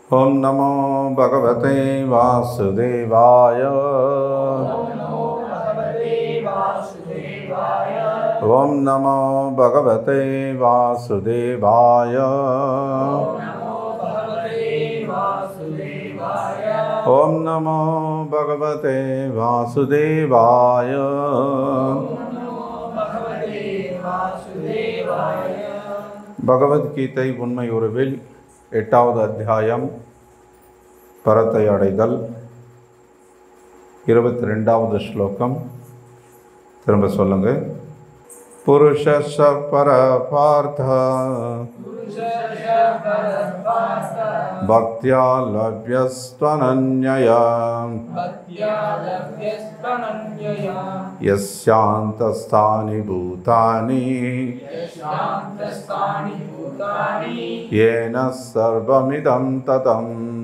ॐ नमो भगवते वासुदेवाय ॐ नमो भगवते वासुदेवाय ॐ नमो भगवते वासुदेवाय பகவத்கீதை உண்மை உருவில் எட்டாவது அத்தியாயம் பரத்தை அடைதல் இருபத்தி ரெண்டாவது ஸ்லோகம் திரும்ப சொல்லுங்க புருஷ பர பார்த்த பக்தியா லவ்யஸ்வனன்யயா यस्यान्तस्थानि भूतानि येन सर्वमिदं ततं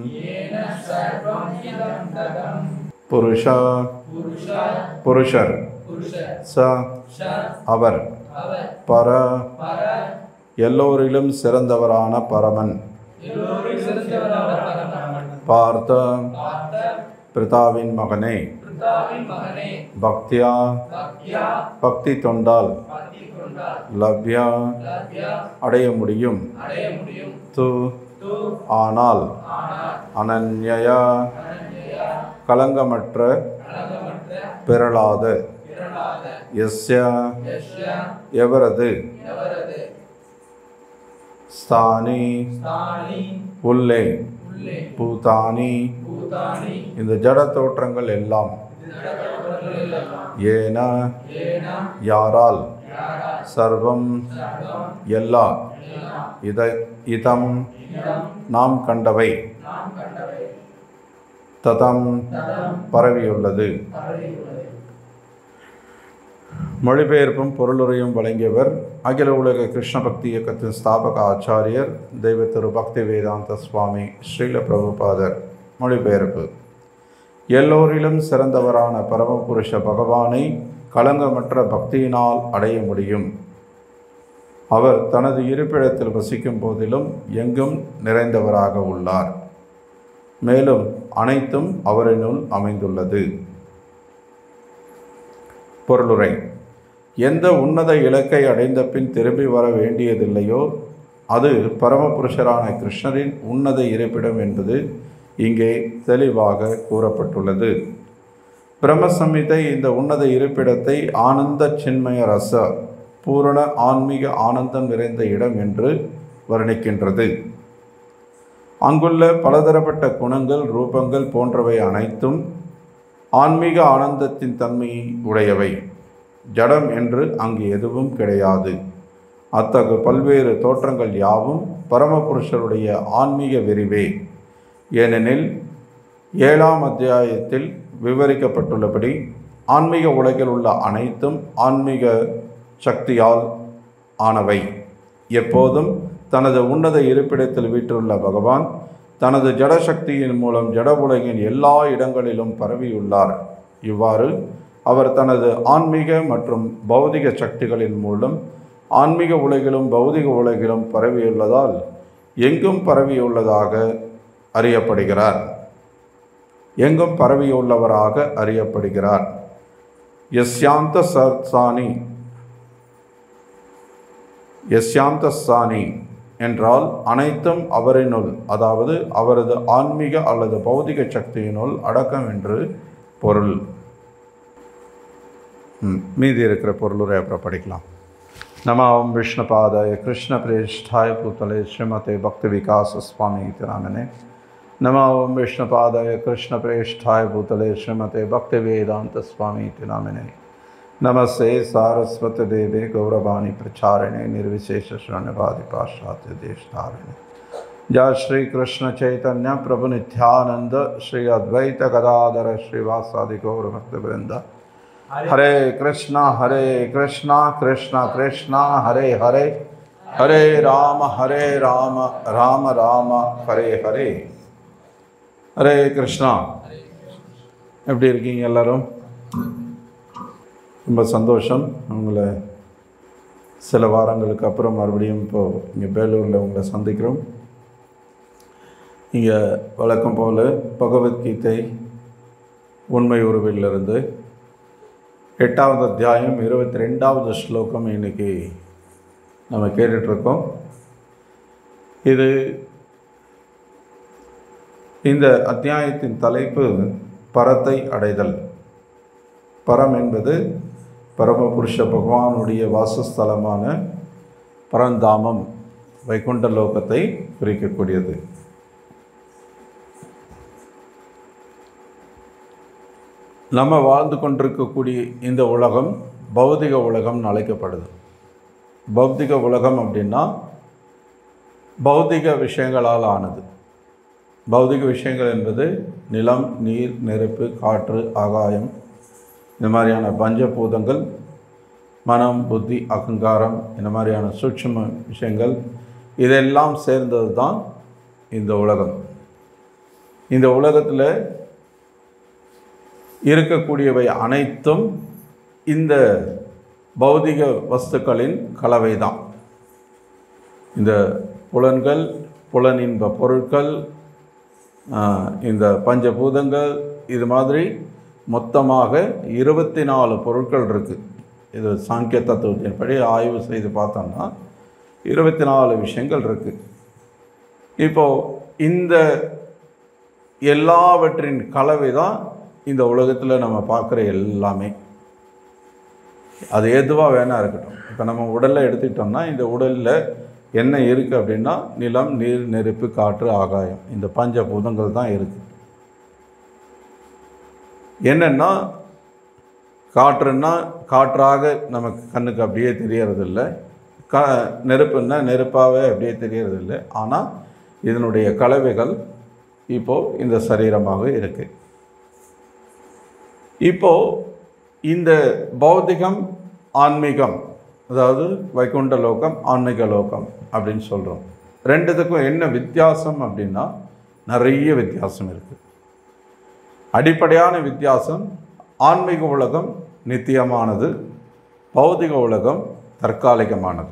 புருஷ புருஷர் ச அவர் பர எல்லோரிலும் சிறந்தவரான பரமன் பார்த்த பிதாவின் மகனே பக்தியா பக்தி தொண்டால் லவ்யா அடைய முடியும் து ஆனால் அனன்யா கலங்கமற்ற பெறலாத எஸ்ய எவரது ஸ்தானி உள்ளே பூதானி இந்த ஜட தோற்றங்கள் எல்லாம் ஏன யாரால் சர்வம் எல்லா இத இதம் நாம் கண்டவை ததம் பரவியுள்ளது மொழிபெயர்ப்பும் பொருளுரையும் வழங்கியவர் அகில உலக கிருஷ்ண பக்தி இயக்கத்தின் ஸ்தாபக ஆச்சாரியர் தெய்வ திரு பக்தி வேதாந்த சுவாமி ஸ்ரீல பிரபுபாதர் மொழிபெயர்ப்பு எல்லோரிலும் சிறந்தவரான பரமபுருஷ பகவானை களங்கமற்ற பக்தியினால் அடைய முடியும் அவர் தனது இருப்பிடத்தில் வசிக்கும் போதிலும் எங்கும் நிறைந்தவராக உள்ளார் மேலும் அனைத்தும் அவரினுள் அமைந்துள்ளது பொருளுரை எந்த உன்னத இலக்கை அடைந்த பின் திரும்பி வர வேண்டியதில்லையோ அது பரமபுருஷரான கிருஷ்ணரின் உன்னத இருப்பிடம் என்பது இங்கே தெளிவாக கூறப்பட்டுள்ளது பிரம்மசம்மிதை இந்த உன்னத இருப்பிடத்தை ஆனந்த சின்மய ரச பூரண ஆன்மீக ஆனந்தம் நிறைந்த இடம் என்று வர்ணிக்கின்றது அங்குள்ள பலதரப்பட்ட குணங்கள் ரூபங்கள் போன்றவை அனைத்தும் ஆன்மீக ஆனந்தத்தின் தன்மையை உடையவை ஜடம் என்று அங்கு எதுவும் கிடையாது அத்தகு பல்வேறு தோற்றங்கள் யாவும் பரமபுருஷருடைய ஆன்மீக விரிவே ஏனெனில் ஏழாம் அத்தியாயத்தில் விவரிக்கப்பட்டுள்ளபடி ஆன்மீக உலகில் உள்ள அனைத்தும் ஆன்மீக சக்தியால் ஆனவை எப்போதும் தனது உன்னத இருப்பிடத்தில் வீற்றுள்ள பகவான் தனது ஜடசக்தியின் மூலம் ஜட உலகின் எல்லா இடங்களிலும் பரவியுள்ளார் இவ்வாறு அவர் தனது ஆன்மீக மற்றும் பௌதிக சக்திகளின் மூலம் ஆன்மீக உலகிலும் பௌதிக உலகிலும் பரவியுள்ளதால் எங்கும் பரவியுள்ளதாக அறியப்படுகிறார் எங்கும் பரவியுள்ளவராக அறியப்படுகிறார் யஸ்யாந்த சர்சானி யஸ்யாந்த சானி என்றால் அனைத்தும் அவரினுள் அதாவது அவரது ஆன்மீக அல்லது பௌதிக சக்தியினுள் அடக்கம் என்று பொருள் ம், மீதி இருக்கிற பொருளுரை அப்புறம் படிக்கலாம் நம ஓம் விஷ்ணுபாதாய கிருஷ்ண பிரேஷ்டாய பூத்தலே ஸ்ரீமதே பக்தி விகாஸ் சுவாமி இति नामिने नमः ओं विष्णुपादाय कृष्णप्रेष्ठाय भूतले श्रीमते भक्तिवेदान्तस्वामी इति नामिने नमस्ते सारस्वतदेवे गौरवाणी प्रचारिणे निर्विशेषशरणवादिपाश्चात्य देशधारिणे जय श्री कृष्ण चैतन्य प्रभु नित्यानंद श्री अद्वैत गदाधर श्रीवासादि गौरभक्तवृंद हरे कृष्णा हरे कृष्णा कृष्णा कृष्णा हरे हरे हरे राम हरे राम राम राम हरे हरे ஹரே கிருஷ்ணா எப்படி இருக்கீங்க எல்லாரும் ரொம்ப சந்தோஷம் உங்களை சில வாரங்களுக்கு அப்புறம் மறுபடியும் இப்போது இங்கே பேலூரில் உங்களை சந்திக்கிறோம் இங்கே வழக்கம் போல் பகவத்கீதை உண்மை உருவிலிருந்து எட்டாவது அத்தியாயம் இருபத்தி ரெண்டாவது ஸ்லோகம் இன்னைக்கு நம்ம கேட்டுட்ருக்கோம் இது இந்த அத்தியாயத்தின் தலைப்பு பரத்தை அடைதல் பரம் என்பது பரமபுருஷ பகவானுடைய வாசஸ்தலமான பரந்தாமம் வைகுண்ட லோகத்தை குறிக்கக்கூடியது நம்ம வாழ்ந்து கொண்டிருக்கக்கூடிய இந்த உலகம் பௌதிக உலகம்னு அழைக்கப்படுது பௌத்திக உலகம் அப்படின்னா பௌதிக விஷயங்களால் ஆனது பௌதிக விஷயங்கள் என்பது நிலம் நீர் நெருப்பு காற்று ஆகாயம் இந்த மாதிரியான பஞ்சபூதங்கள் மனம் புத்தி அகங்காரம் இந்த மாதிரியான சூட்சும விஷயங்கள் இதெல்லாம் சேர்ந்தது தான் இந்த உலகம் இந்த உலகத்தில் இருக்கக்கூடியவை அனைத்தும் இந்த பௌதிக வஸ்துக்களின் கலவை தான் இந்த புலன்கள் புலனின்ப பொருட்கள் இந்த பஞ்சபூதங்கள் இது மாதிரி மொத்தமாக இருபத்தி நாலு பொருட்கள் இருக்குது இது சாங்கிய தத்துவத்தின்படி ஆய்வு செய்து பார்த்தோம்னா இருபத்தி நாலு விஷயங்கள் இருக்குது இப்போது இந்த எல்லாவற்றின் கலவை தான் இந்த உலகத்தில் நம்ம பார்க்குற எல்லாமே அது எதுவாக வேணா இருக்கட்டும் இப்போ நம்ம உடலை எடுத்துக்கிட்டோம்னா இந்த உடலில் என்ன இருக்குது அப்படின்னா நிலம் நீர் நெருப்பு காற்று ஆகாயம் இந்த பஞ்சபூதங்கள் தான் இருக்குது என்னென்னா காற்றுன்னா காற்றாக நமக்கு கண்ணுக்கு அப்படியே தெரியறதில்ல க நெருப்புன்னா நெருப்பாகவே அப்படியே தெரியறதில்ல ஆனால் இதனுடைய கலவைகள் இப்போது இந்த சரீரமாக இருக்குது இப்போது இந்த பௌதிகம் ஆன்மீகம் அதாவது வைகுண்ட லோகம் ஆன்மீக லோகம் அப்படின்னு சொல்கிறோம் ரெண்டுத்துக்கும் என்ன வித்தியாசம் அப்படின்னா நிறைய வித்தியாசம் இருக்குது அடிப்படையான வித்தியாசம் ஆன்மீக உலகம் நித்தியமானது பௌதிக உலகம் தற்காலிகமானது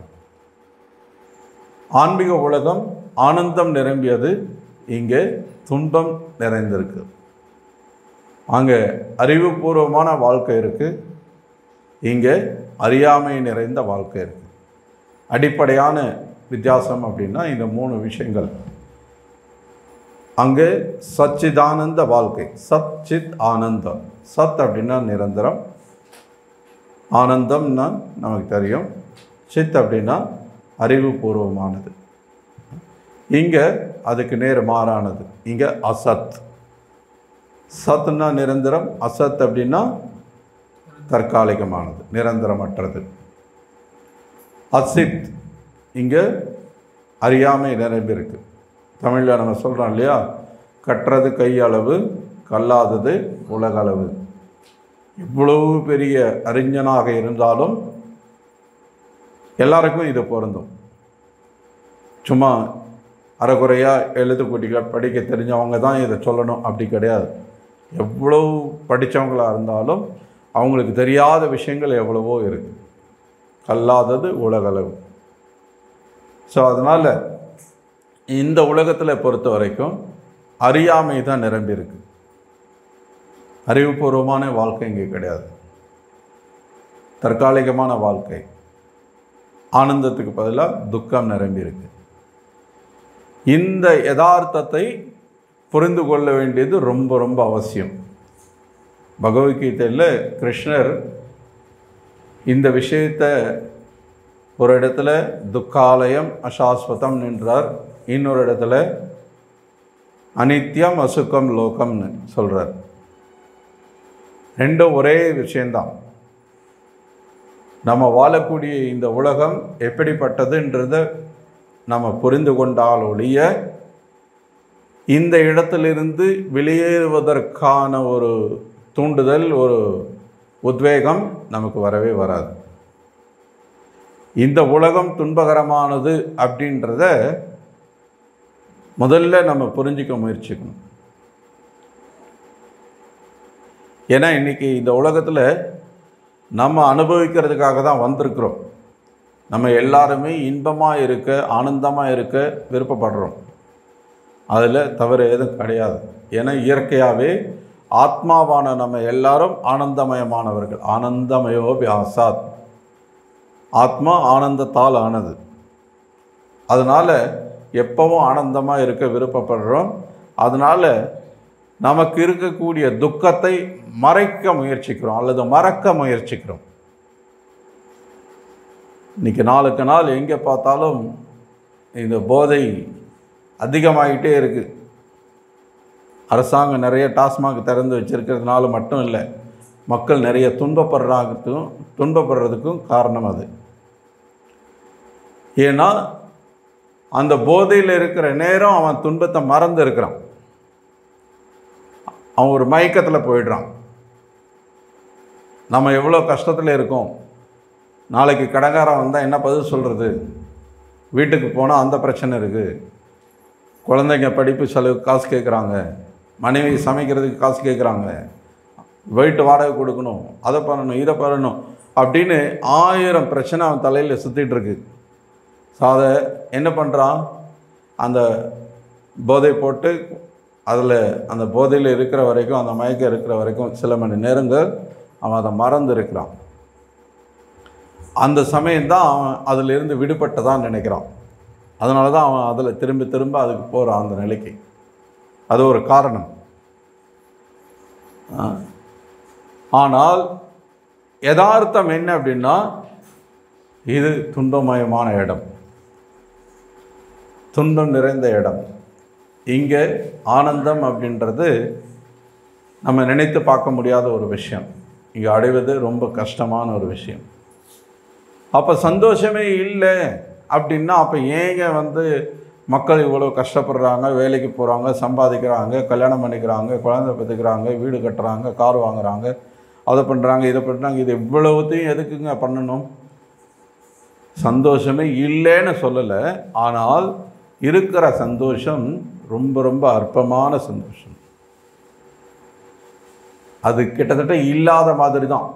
ஆன்மீக உலகம் ஆனந்தம் நிரம்பியது இங்கே துன்பம் நிறைந்திருக்கு அங்கே அறிவுபூர்வமான வாழ்க்கை இருக்குது இங்கே அறியாமை நிறைந்த வாழ்க்கை இருக்குது அடிப்படையான வித்தியாசம் அப்படின்னா இந்த மூணு விஷயங்கள் அங்கே சச்சிதானந்த வாழ்க்கை சத் சித் ஆனந்தம் சத் அப்படின்னா நிரந்தரம் ஆனந்தம்னா நமக்கு தெரியும் சித் அப்படின்னா அறிவுபூர்வமானது இங்கே அதுக்கு நேர் மாறானது இங்கே அசத் சத்னா நிரந்தரம் அசத் அப்படின்னா தற்காலிகமானது நிரந்தரமற்றது அசித் இங்கே அறியாமை நிரம்பியிருக்கு தமிழில் நம்ம சொல்கிறோம் இல்லையா கற்றது கையளவு கல்லாதது உலகளவு இவ்வளவு பெரிய அறிஞனாக இருந்தாலும் எல்லாருக்கும் இது பொருந்தும் சும்மா அறகுறையாக எழுத்துக்கூட்டிக்க படிக்க தெரிஞ்சவங்க தான் இதை சொல்லணும் அப்படி கிடையாது எவ்வளோ படித்தவங்களாக இருந்தாலும் அவங்களுக்கு தெரியாத விஷயங்கள் எவ்வளவோ இருக்குது கல்லாதது உலகளவு ஸோ அதனால் இந்த உலகத்தில் பொறுத்த வரைக்கும் அறியாமை தான் நிரம்பியிருக்கு அறிவுபூர்வமான வாழ்க்கை இங்கே கிடையாது தற்காலிகமான வாழ்க்கை ஆனந்தத்துக்கு பதிலாக துக்கம் நிரம்பியிருக்கு இந்த யதார்த்தத்தை புரிந்து கொள்ள வேண்டியது ரொம்ப ரொம்ப அவசியம் பகவத்கீதையில் கிருஷ்ணர் இந்த விஷயத்தை ஒரு இடத்துல துக்காலயம் அசாஸ்வதம் நின்றார் இன்னொரு இடத்துல அனித்யம் அசுக்கம் லோகம்னு சொல்கிறார் ரெண்டும் ஒரே விஷயந்தான் நம்ம வாழக்கூடிய இந்த உலகம் எப்படிப்பட்டதுன்றத நம்ம புரிந்து கொண்டால் ஒழிய இந்த இடத்திலிருந்து வெளியேறுவதற்கான ஒரு தூண்டுதல் ஒரு உத்வேகம் நமக்கு வரவே வராது இந்த உலகம் துன்பகரமானது அப்படின்றத முதல்ல நம்ம புரிஞ்சிக்க முயற்சிக்கணும் ஏன்னா இன்றைக்கி இந்த உலகத்தில் நம்ம அனுபவிக்கிறதுக்காக தான் வந்திருக்கிறோம் நம்ம எல்லாருமே இன்பமாக இருக்க ஆனந்தமாக இருக்க விருப்பப்படுறோம் அதில் தவறு எதுவும் கிடையாது ஏன்னா இயற்கையாகவே ஆத்மாவான நம்ம எல்லாரும் ஆனந்தமயமானவர்கள் ஆனந்தமயோபி ஆசாத் ஆத்மா ஆனந்தத்தால் ஆனது அதனால் எப்பவும் ஆனந்தமாக இருக்க விருப்பப்படுறோம் அதனால் நமக்கு இருக்கக்கூடிய துக்கத்தை மறைக்க முயற்சிக்கிறோம் அல்லது மறக்க முயற்சிக்கிறோம் இன்னைக்கு நாளுக்கு நாள் எங்கே பார்த்தாலும் இந்த போதை அதிகமாகிட்டே இருக்குது அரசாங்கம் நிறைய டாஸ்மாக் திறந்து வச்சிருக்கிறதுனால மட்டும் இல்லை மக்கள் நிறைய துன்பப்படுறாங்கிறதுக்கும் துன்பப்படுறதுக்கும் காரணம் அது ஏன்னா அந்த போதையில் இருக்கிற நேரம் அவன் துன்பத்தை மறந்து இருக்கிறான் அவன் ஒரு மயக்கத்தில் போயிடுறான் நம்ம எவ்வளோ கஷ்டத்தில் இருக்கோம் நாளைக்கு கடங்காரன் வந்தால் என்ன பதில் சொல்கிறது வீட்டுக்கு போனால் அந்த பிரச்சனை இருக்குது குழந்தைங்க படிப்பு செலவு காசு கேட்குறாங்க மனைவி சமைக்கிறதுக்கு காசு கேட்குறாங்க வீட்டு வாடகை கொடுக்கணும் அதை பண்ணணும் இதை பண்ணணும் அப்படின்னு ஆயிரம் பிரச்சனை அவன் தலையில் சுற்றிட்டு இருக்கு ஸோ அதை என்ன பண்ணுறான் அந்த போதை போட்டு அதில் அந்த போதையில் இருக்கிற வரைக்கும் அந்த மயக்கம் இருக்கிற வரைக்கும் சில மணி நேரங்கள் அவன் அதை மறந்து இருக்கிறான் அந்த சமயம்தான் அவன் அதிலிருந்து விடுபட்டதான் நினைக்கிறான் அதனால தான் அவன் அதில் திரும்ப திரும்ப அதுக்கு போகிறான் அந்த நிலைக்கு அது ஒரு காரணம் ஆ. ஆனால் யதார்த்தம் என்ன அப்படின்னா இது துன்பமயமான இடம் துன்பம் நிறைந்த இடம் இங்கே ஆனந்தம் அப்படின்றது நம்ம நினைத்து பார்க்க முடியாத ஒரு விஷயம் இங்கே அடைவது ரொம்ப கஷ்டமான ஒரு விஷயம் அப்போ சந்தோஷமே இல்லை அப்படின்னா அப்போ ஏங்க வந்து மக்கள் இவ்வளோ கஷ்டப்படுறாங்க வேலைக்கு போகிறாங்க சம்பாதிக்கிறாங்க கல்யாணம் பண்ணிக்கிறாங்க குழந்தை பெற்றுக்கிறாங்க வீடு கட்டுறாங்க கார் வாங்குறாங்க அதை பண்ணுறாங்க இதை பண்ணுறாங்க இது இவ்வளவுத்தையும் எதுக்குங்க பண்ணணும் சந்தோஷமே இல்லைன்னு சொல்லலை ஆனால் இருக்கிற சந்தோஷம் ரொம்ப ரொம்ப அற்பமான சந்தோஷம் அது கிட்டத்தட்ட இல்லாத மாதிரி தான்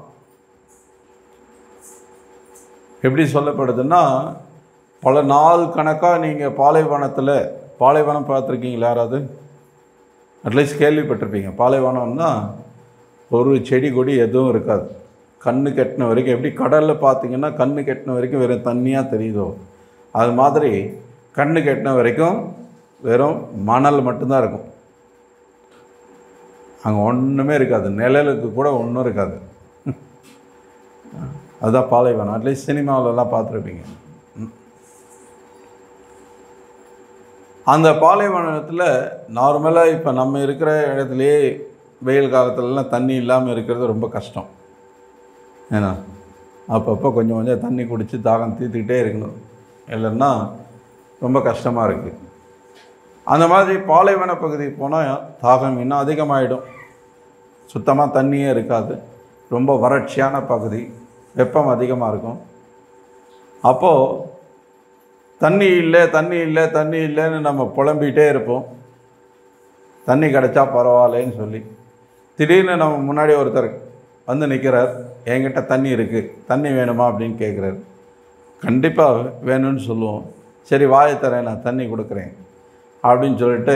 எப்படி சொல்லப்படுதுன்னா பல நாள் கணக்காக நீங்கள் பாலைவனத்தில் பாலைவனம் பார்த்துருக்கீங்களா யாராவது அட்லீஸ்ட் கேள்விப்பட்டிருப்பீங்க பாலைவனம்னா ஒரு செடி கொடி எதுவும் இருக்காது கண்ணு கெட்டின வரைக்கும் எப்படி கடலில் பார்த்தீங்கன்னா கண்ணு கெட்டின வரைக்கும் வெறும் தண்ணியாக தெரியுதோ அது மாதிரி கண்ணு கெட்டின வரைக்கும் வெறும் மணல் மட்டும்தான் இருக்கும் அங்கே ஒன்றுமே இருக்காது நிழலுக்கு கூட ஒன்றும் இருக்காது அதுதான் பாலைவனம் அட்லீஸ்ட் சினிமாவிலலாம் பார்த்துருப்பீங்க ம். அந்த பாலைவனத்தில் நார்மலாக இப்போ நம்ம இருக்கிற இடத்துலையே வெயில் காலத்துலலாம் தண்ணி இல்லாமல் இருக்கிறது ரொம்ப கஷ்டம் ஏன்னா அப்பப்போ கொஞ்சம் கொஞ்சம் தண்ணி குடித்து தாகம் தீர்த்துக்கிட்டே இருக்கணும் இல்லைன்னா ரொம்ப கஷ்டமாக இருக்குது அந்த மாதிரி பாலைவன பகுதிக்கு போனால் தாகம் இன்னும் அதிகமாகிடும் சுத்தமாக தண்ணியே இருக்காது ரொம்ப வறட்சியான பகுதி வெப்பம் அதிகமாக இருக்கும் அப்போது தண்ணி இல்லை தண்ணி இல்லை தண்ணி இல்லைன்னு நம்ம புலம்பிகிட்டே இருப்போம் தண்ணி கிடைச்சா பரவாயில்லைன்னு சொல்லி திடீர்னு நம்ம முன்னாடி ஒருத்தர் வந்து நிற்கிறார் என்கிட்ட தண்ணி இருக்குது தண்ணி வேணுமா அப்படின்னு கேட்குறாரு கண்டிப்பாக வேணும்னு சொல்லுவோம் சரி வாயை தரேன் நான் தண்ணி கொடுக்குறேன் அப்படின்னு சொல்லிட்டு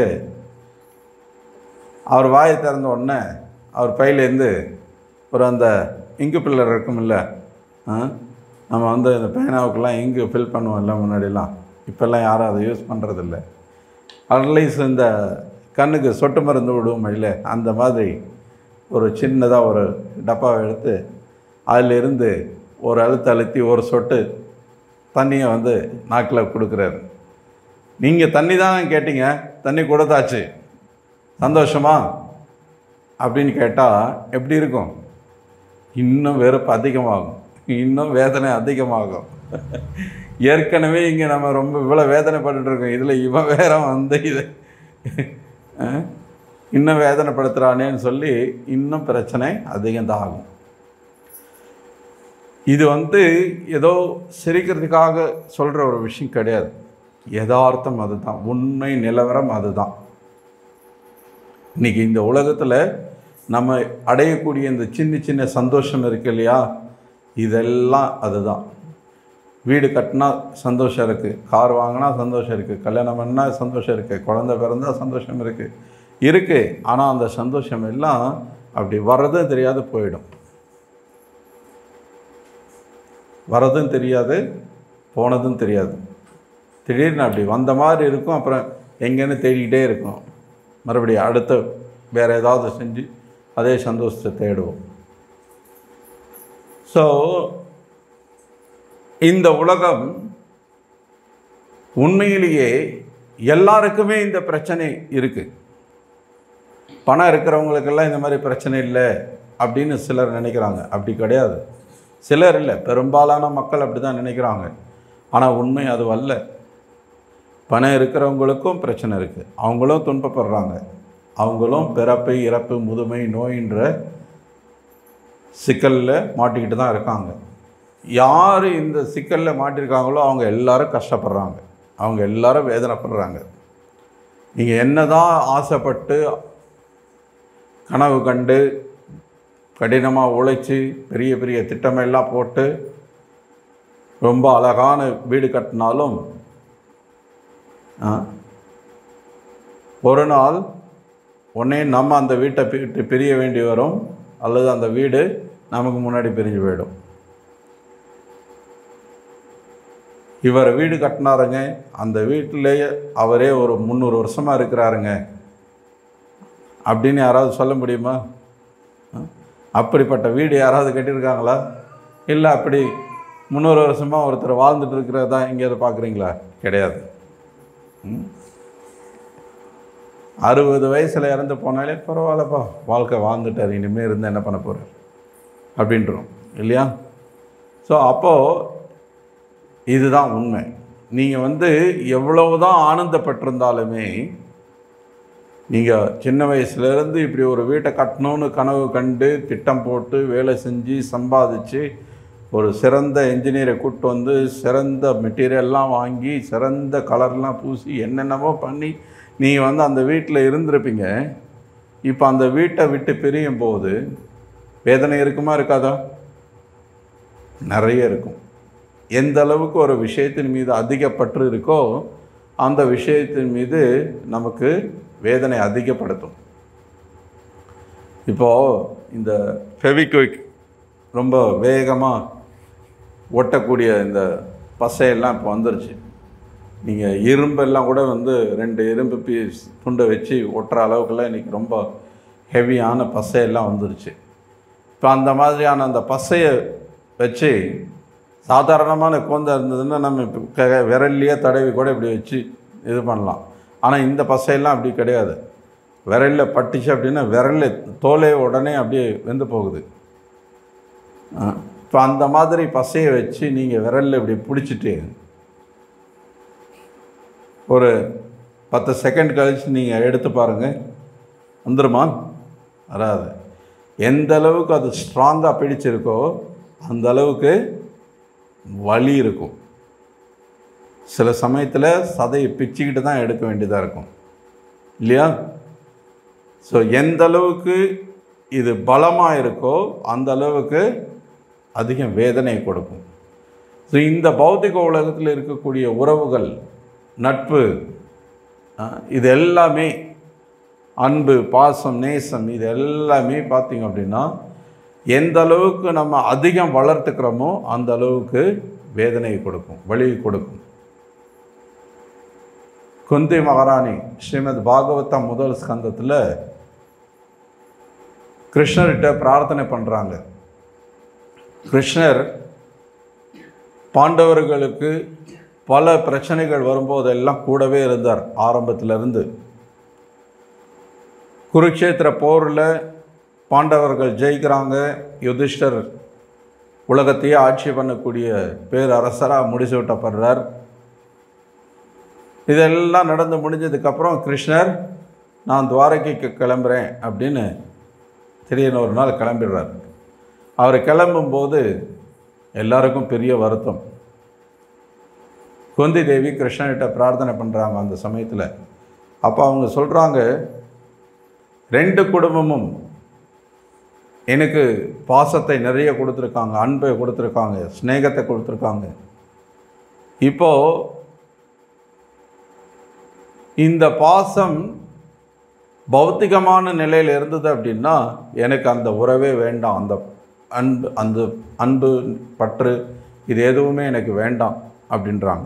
அவர் வாயை திறந்த உடனே அவர் பையிலேருந்து ஒரு அந்த இங்கு பில்லர் இருக்கும்ல ஆ? நம்ம வந்து இந்த பேனாவுக்கெல்லாம் இங்கு ஃபில் பண்ணுவோம்ல முன்னாடிலாம் இப்போல்லாம் யாரும் அதை யூஸ் பண்ணுறதில்ல அட்லீஸ்ட் இந்த கண்ணுக்கு சொட்டு மருந்து விடுவோம் இல்லை அந்த மாதிரி ஒரு சின்னதாக ஒரு டப்பாவை எடுத்து அதிலிருந்து ஒரு அழுத்து அழுத்தி ஒரு சொட்டு தண்ணியை வந்து நாக்கில் கொடுக்குறாரு நீங்கள் தண்ணி தான் கேட்டீங்க தண்ணி கொடுத்தாச்சு சந்தோஷமா அப்படின்னு கேட்டால் எப்படி இருக்கும் இன்னும் வெறுப்பு அதிகமாகும் இன்னும் வேதனை அதிகமாகும் ஏற்கனவே இங்கே நம்ம ரொம்ப இவ்வளோ வேதனைப்பட்டுட்டு இருக்கோம் இதில் இவன் வேற வந்து இது அஹ், இன்னும் வேதனைப்படுத்துகிறானேன்னு சொல்லி இன்னும் பிரச்சனை அதிகம்தான் ஆகும் இது வந்து ஏதோ சிரிக்கிறதுக்காக சொல்கிற ஒரு விஷயம் கிடையாது யதார்த்தம் அதுதான் உண்மை நிலவரம் அதுதான் இன்னைக்கு இந்த உலகத்தில் நம்ம அடையக்கூடிய இந்த சின்ன சின்ன சந்தோஷம் இருக்கு இல்லையா இதெல்லாம் அதுதான் வீடு கட்டினா சந்தோஷம் இருக்குது கார் வாங்கினா சந்தோஷம் இருக்குது கல்யாணம் பண்ணால் சந்தோஷம் இருக்குது குழந்தை பிறந்தா சந்தோஷம் இருக்குது இருக்குது ஆனால் அந்த சந்தோஷம் எல்லாம் அப்படி வர்றதும் தெரியாது போயிடும் வரதும் தெரியாது போனதும் தெரியாது திடீர்னு அப்படி வந்த மாதிரி இருக்கும் அப்புறம் எங்கேன்னு தேடிக்கிட்டே இருக்கும் மறுபடியும் அடுத்த வேறு ஏதாவது செஞ்சு அதே சந்தோஷத்தை தேடுவோம் ஸோ இந்த உலகம் உண்மையிலேயே எல்லாருக்குமே இந்த பிரச்சனை இருக்குது பணம் இருக்கிறவங்களுக்கெல்லாம் இந்த மாதிரி பிரச்சனை இல்லை அப்படின்னு சிலர் நினைக்கிறாங்க அப்படி கிடையாது சிலர் இல்லை பெரும்பாலான மக்கள் அப்படி தான் நினைக்கிறாங்க ஆனால் உண்மை அது அல்ல பணம் இருக்கிறவங்களுக்கும் பிரச்சனை இருக்குது அவங்களும் துன்பப்படுறாங்க அவங்களும் பிறப்பு இறப்பு முதுமை நோயின்ற சிக்கலில் மாட்டிக்கிட்டு தான் இருக்காங்க யார் இந்த சிக்கலில் மாட்டியிருக்காங்களோ அவங்க எல்லாரும் கஷ்டப்படுறாங்க அவங்க எல்லாரும் வேதனைப்படுறாங்க நீங்கள் என்ன தான் ஆசைப்பட்டு கனவு கண்டு கடினமாக உழைச்சி பெரிய பெரிய திட்டமெல்லாம் போட்டு ரொம்ப அழகான வீடு கட்டினாலும் ஆ, ஒரு நாள் உடனே நம்ம அந்த வீட்டை விட்டு பிரிய வேண்டி வரும் அல்லது அந்த வீடு நமக்கு முன்னாடி பிரிஞ்சு போயிடும் இவர் வீடு கட்டினாருங்க அந்த வீட்டிலேயே அவரே ஒரு முந்நூறு வருஷமாக இருக்கிறாருங்க அப்படின்னு யாராவது சொல்ல முடியுமா ஆ? அப்படிப்பட்ட வீடு யாராவது கட்டியிருக்காங்களா இல்லை அப்படி முந்நூறு வருஷமாக ஒருத்தர் வாழ்ந்துட்டு இருக்கிறதா எங்கேயாவது பார்க்குறீங்களா கிடையாது ம்? அறுபது வயசில் இறந்து போனாலே பரவாயில்லப்பா வாழ்க்கை வாழ்ந்துட்டார் இனிமேல் இருந்து என்ன பண்ண போகிறார் அப்படின்றோம் இல்லையா ஸோ அப்போது இதுதான் உண்மை நீங்கள் வந்து எவ்வளவு தான் ஆனந்தப்பட்டிருந்தாலுமே நீங்கள் சின்ன வயசுலேருந்து இப்படி ஒரு வீட்டை கட்டணும்னு கனவு கண்டு திட்டம் போட்டு வேலை செஞ்சு சம்பாதிச்சு ஒரு சிறந்த என்ஜினியரை கூப்பிட்டு வந்து சிறந்த மெட்டீரியல்லாம் வாங்கி சிறந்த கலர்லாம் பூசி என்னென்னமோ பண்ணி நீங்கள் வந்து அந்த வீட்டில் இருந்திருப்பீங்க இப்போ அந்த வீட்டை விட்டு பிரியும் போது வேதனை இருக்குமா இருக்காதா நிறைய இருக்கும் எந்த அளவுக்கு ஒரு விஷயத்தின் மீது அதிக பற்று இருக்கோ அந்த விஷயத்தின் மீது நமக்கு வேதனை அதிகப்படுத்தும் இப்போது இந்த ஃபெவிக்விக் ரொம்ப வேகமாக ஒட்டக்கூடிய இந்த பசையெல்லாம் இப்போ வந்துருச்சு நீங்கள் இரும்பெல்லாம் கூட வந்து ரெண்டு இரும்பு பீஸ் துண்டை வச்சு ஒட்டுற அளவுக்குலாம் இன்றைக்கி ரொம்ப ஹெவியான பசையெல்லாம் வந்துருச்சு இப்போ அந்த மாதிரியான அந்த பசையை வச்சு சாதாரணமான கோந்தா இருந்ததுன்னா நம்ம இப்போ க- விரல்லையே தடவி கூட இப்படி வச்சு இது பண்ணலாம் ஆனால் இந்த பசையெல்லாம் அப்படி கிடையாது விரலில் பட்டுச்சு அப்படின்னா விரலில் தோலே உடனே அப்படியே வெந்து போகுது இப்போ அந்த மாதிரி பசையை வச்சு நீங்கள் விரலில் இப்படி பிடிச்சிட்டு ஒரு பத்து செகண்ட் கழிச்சு நீங்கள் எடுத்து பாருங்கள் வந்துருமா வராது எந்த அளவுக்கு அது ஸ்ட்ராங்காக பிடிச்சிருக்கோ அந்த அளவுக்கு வலி இருக்கும் சில சமயத்தில் சதையை பிச்சுக்கிட்டு தான் எடுக்க வேண்டியதாக இருக்கும் இல்லையா ஸோ எந்த அளவுக்கு இது பலமாக இருக்கோ அந்த அளவுக்கு அதிகம் வேதனை கொடுக்கும் ஸோ இந்த பௌத்திக உலகத்தில் இருக்கக்கூடிய உறவுகள் நட்பு ஆ, இது எல்லாமே அன்பு பாசம் நேசம் இது எல்லாமே பார்த்தீங்க அப்படின்னா எந்த அளவுக்கு நம்ம அதிகம் வளர்த்துக்கிறோமோ அந்த அளவுக்கு வேதனை கொடுக்கும் வலி கொடுக்கும் குந்தி மகாராணி ஸ்ரீமத் பாகவதம் முதல் ஸ்கந்தத்தில் கிருஷ்ணர்கிட்ட பிரார்த்தனை பண்ணுறாங்க கிருஷ்ணர் பாண்டவர்களுக்கு பல பிரச்சனைகள் வரும்போதெல்லாம் கூடவே இருந்தார் ஆரம்பத்திலிருந்து குருக்ஷேத்திர போரில் பாண்டவர்கள் ஜெயிக்கிறாங்க யுதிஷ்டர் உலகத்தையே ஆட்சி பண்ணக்கூடிய பேரரசராக முடிச்சு விட்டப்படுறார் இதெல்லாம் நடந்து முடிஞ்சதுக்கப்புறம் கிருஷ்ணர் நான் துவாரகைக்கு கிளம்புறேன் அப்படின்னு திடீர்னு ஒரு நாள் கிளம்பிடுறார் அவர் கிளம்பும்போது எல்லாருக்கும் பெரிய வருத்தம் குந்தி தேவி கிருஷ்ணன்கிட்ட பிரார்த்தனை பண்ணுறாங்க அந்த சமயத்தில் அப்போ அவங்க சொல்கிறாங்க ரெண்டு குடும்பமும் எனக்கு பாசத்தை நிறைய கொடுத்துருக்காங்க அன்பை கொடுத்துருக்காங்க ஸ்நேகத்தை கொடுத்துருக்காங்க இப்போ இந்த பாசம் பௌத்திகமான நிலையில் இருந்தது அப்படின்னா எனக்கு அந்த உறவே வேண்டாம் அந்த அன்பு அந்த அன்பு பற்று இது எதுவுமே எனக்கு வேண்டாம் அப்படின்றாங்க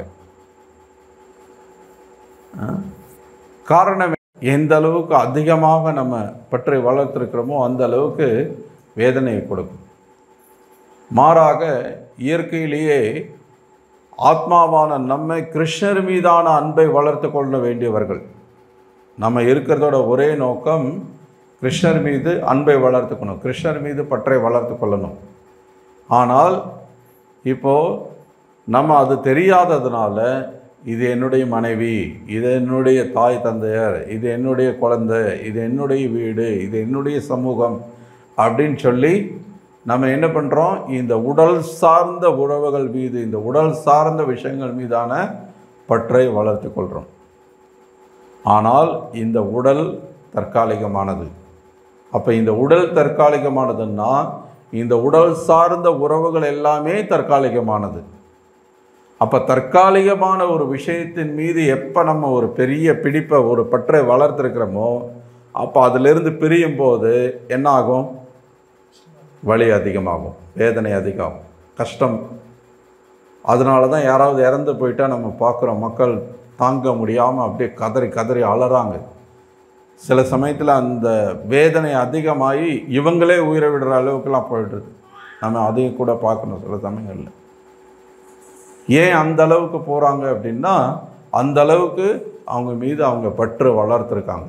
ஆ? காரணம் எந்த அளவுக்கு அதிகமாக நம்ம பற்றை வளர்த்துருக்கிறோமோ அந்த அளவுக்கு வேதனையை கொடுக்கும் மாறாக இயற்கையிலேயே ஆத்மாவான நம்மை கிருஷ்ணர் மீதான அன்பை வளர்த்து கொள்ள வேண்டியவர்கள் நம்ம இருக்கிறதோட ஒரே நோக்கம் கிருஷ்ணர் மீது அன்பை வளர்த்துக்கணும் கிருஷ்ணர் மீது பற்றை வளர்த்து கொள்ளணும் ஆனால் இப்போது நம்ம அது தெரியாததுனால இது என்னுடைய மனைவி இது என்னுடைய தாய் தந்தையர் இது என்னுடைய குழந்தை இது என்னுடைய வீடு இது என்னுடைய சமூகம் அப்படின்னு சொல்லி நம்ம என்ன பண்ணுறோம் இந்த உடல் சார்ந்த உறவுகள் மீது இந்த உடல் சார்ந்த விஷயங்கள் மீதான பற்றை வளர்த்து கொள்கிறோம் ஆனால் இந்த உடல் தற்காலிகமானது அப்போ இந்த உடல் தற்காலிகமானதுன்னா இந்த உடல் சார்ந்த உறவுகள் எல்லாமே தற்காலிகமானது அப்போ தற்காலிகமான ஒரு விஷயத்தின் மீது எப்போ நம்ம ஒரு பெரிய பிடிப்பை ஒரு பற்றை வளர்த்துருக்கிறோமோ அப்போ அதிலிருந்து பிரியும் போது என்ன ஆகும் வலி அதிகமாகும் வேதனை அதிகமாகும் கஷ்டம் அதனால தான் யாராவது இறந்து போயிட்டா நம்ம பார்க்குறோம் மக்கள் தாங்க முடியாமல் அப்படியே கதறி கதறி அலறாங்க சில சமயத்தில் அந்த வேதனை அதிகமாகி இவங்களே உயிரை விடுற அளவுக்குலாம் போயிடுது நம்ம அதையும் கூட பார்க்கணும் சில சமயங்களில் ஏன் அந்த அளவுக்கு போகிறாங்க அப்படின்னா அந்த அளவுக்கு அவங்க மீது அவங்க பற்று வளர்த்துருக்காங்க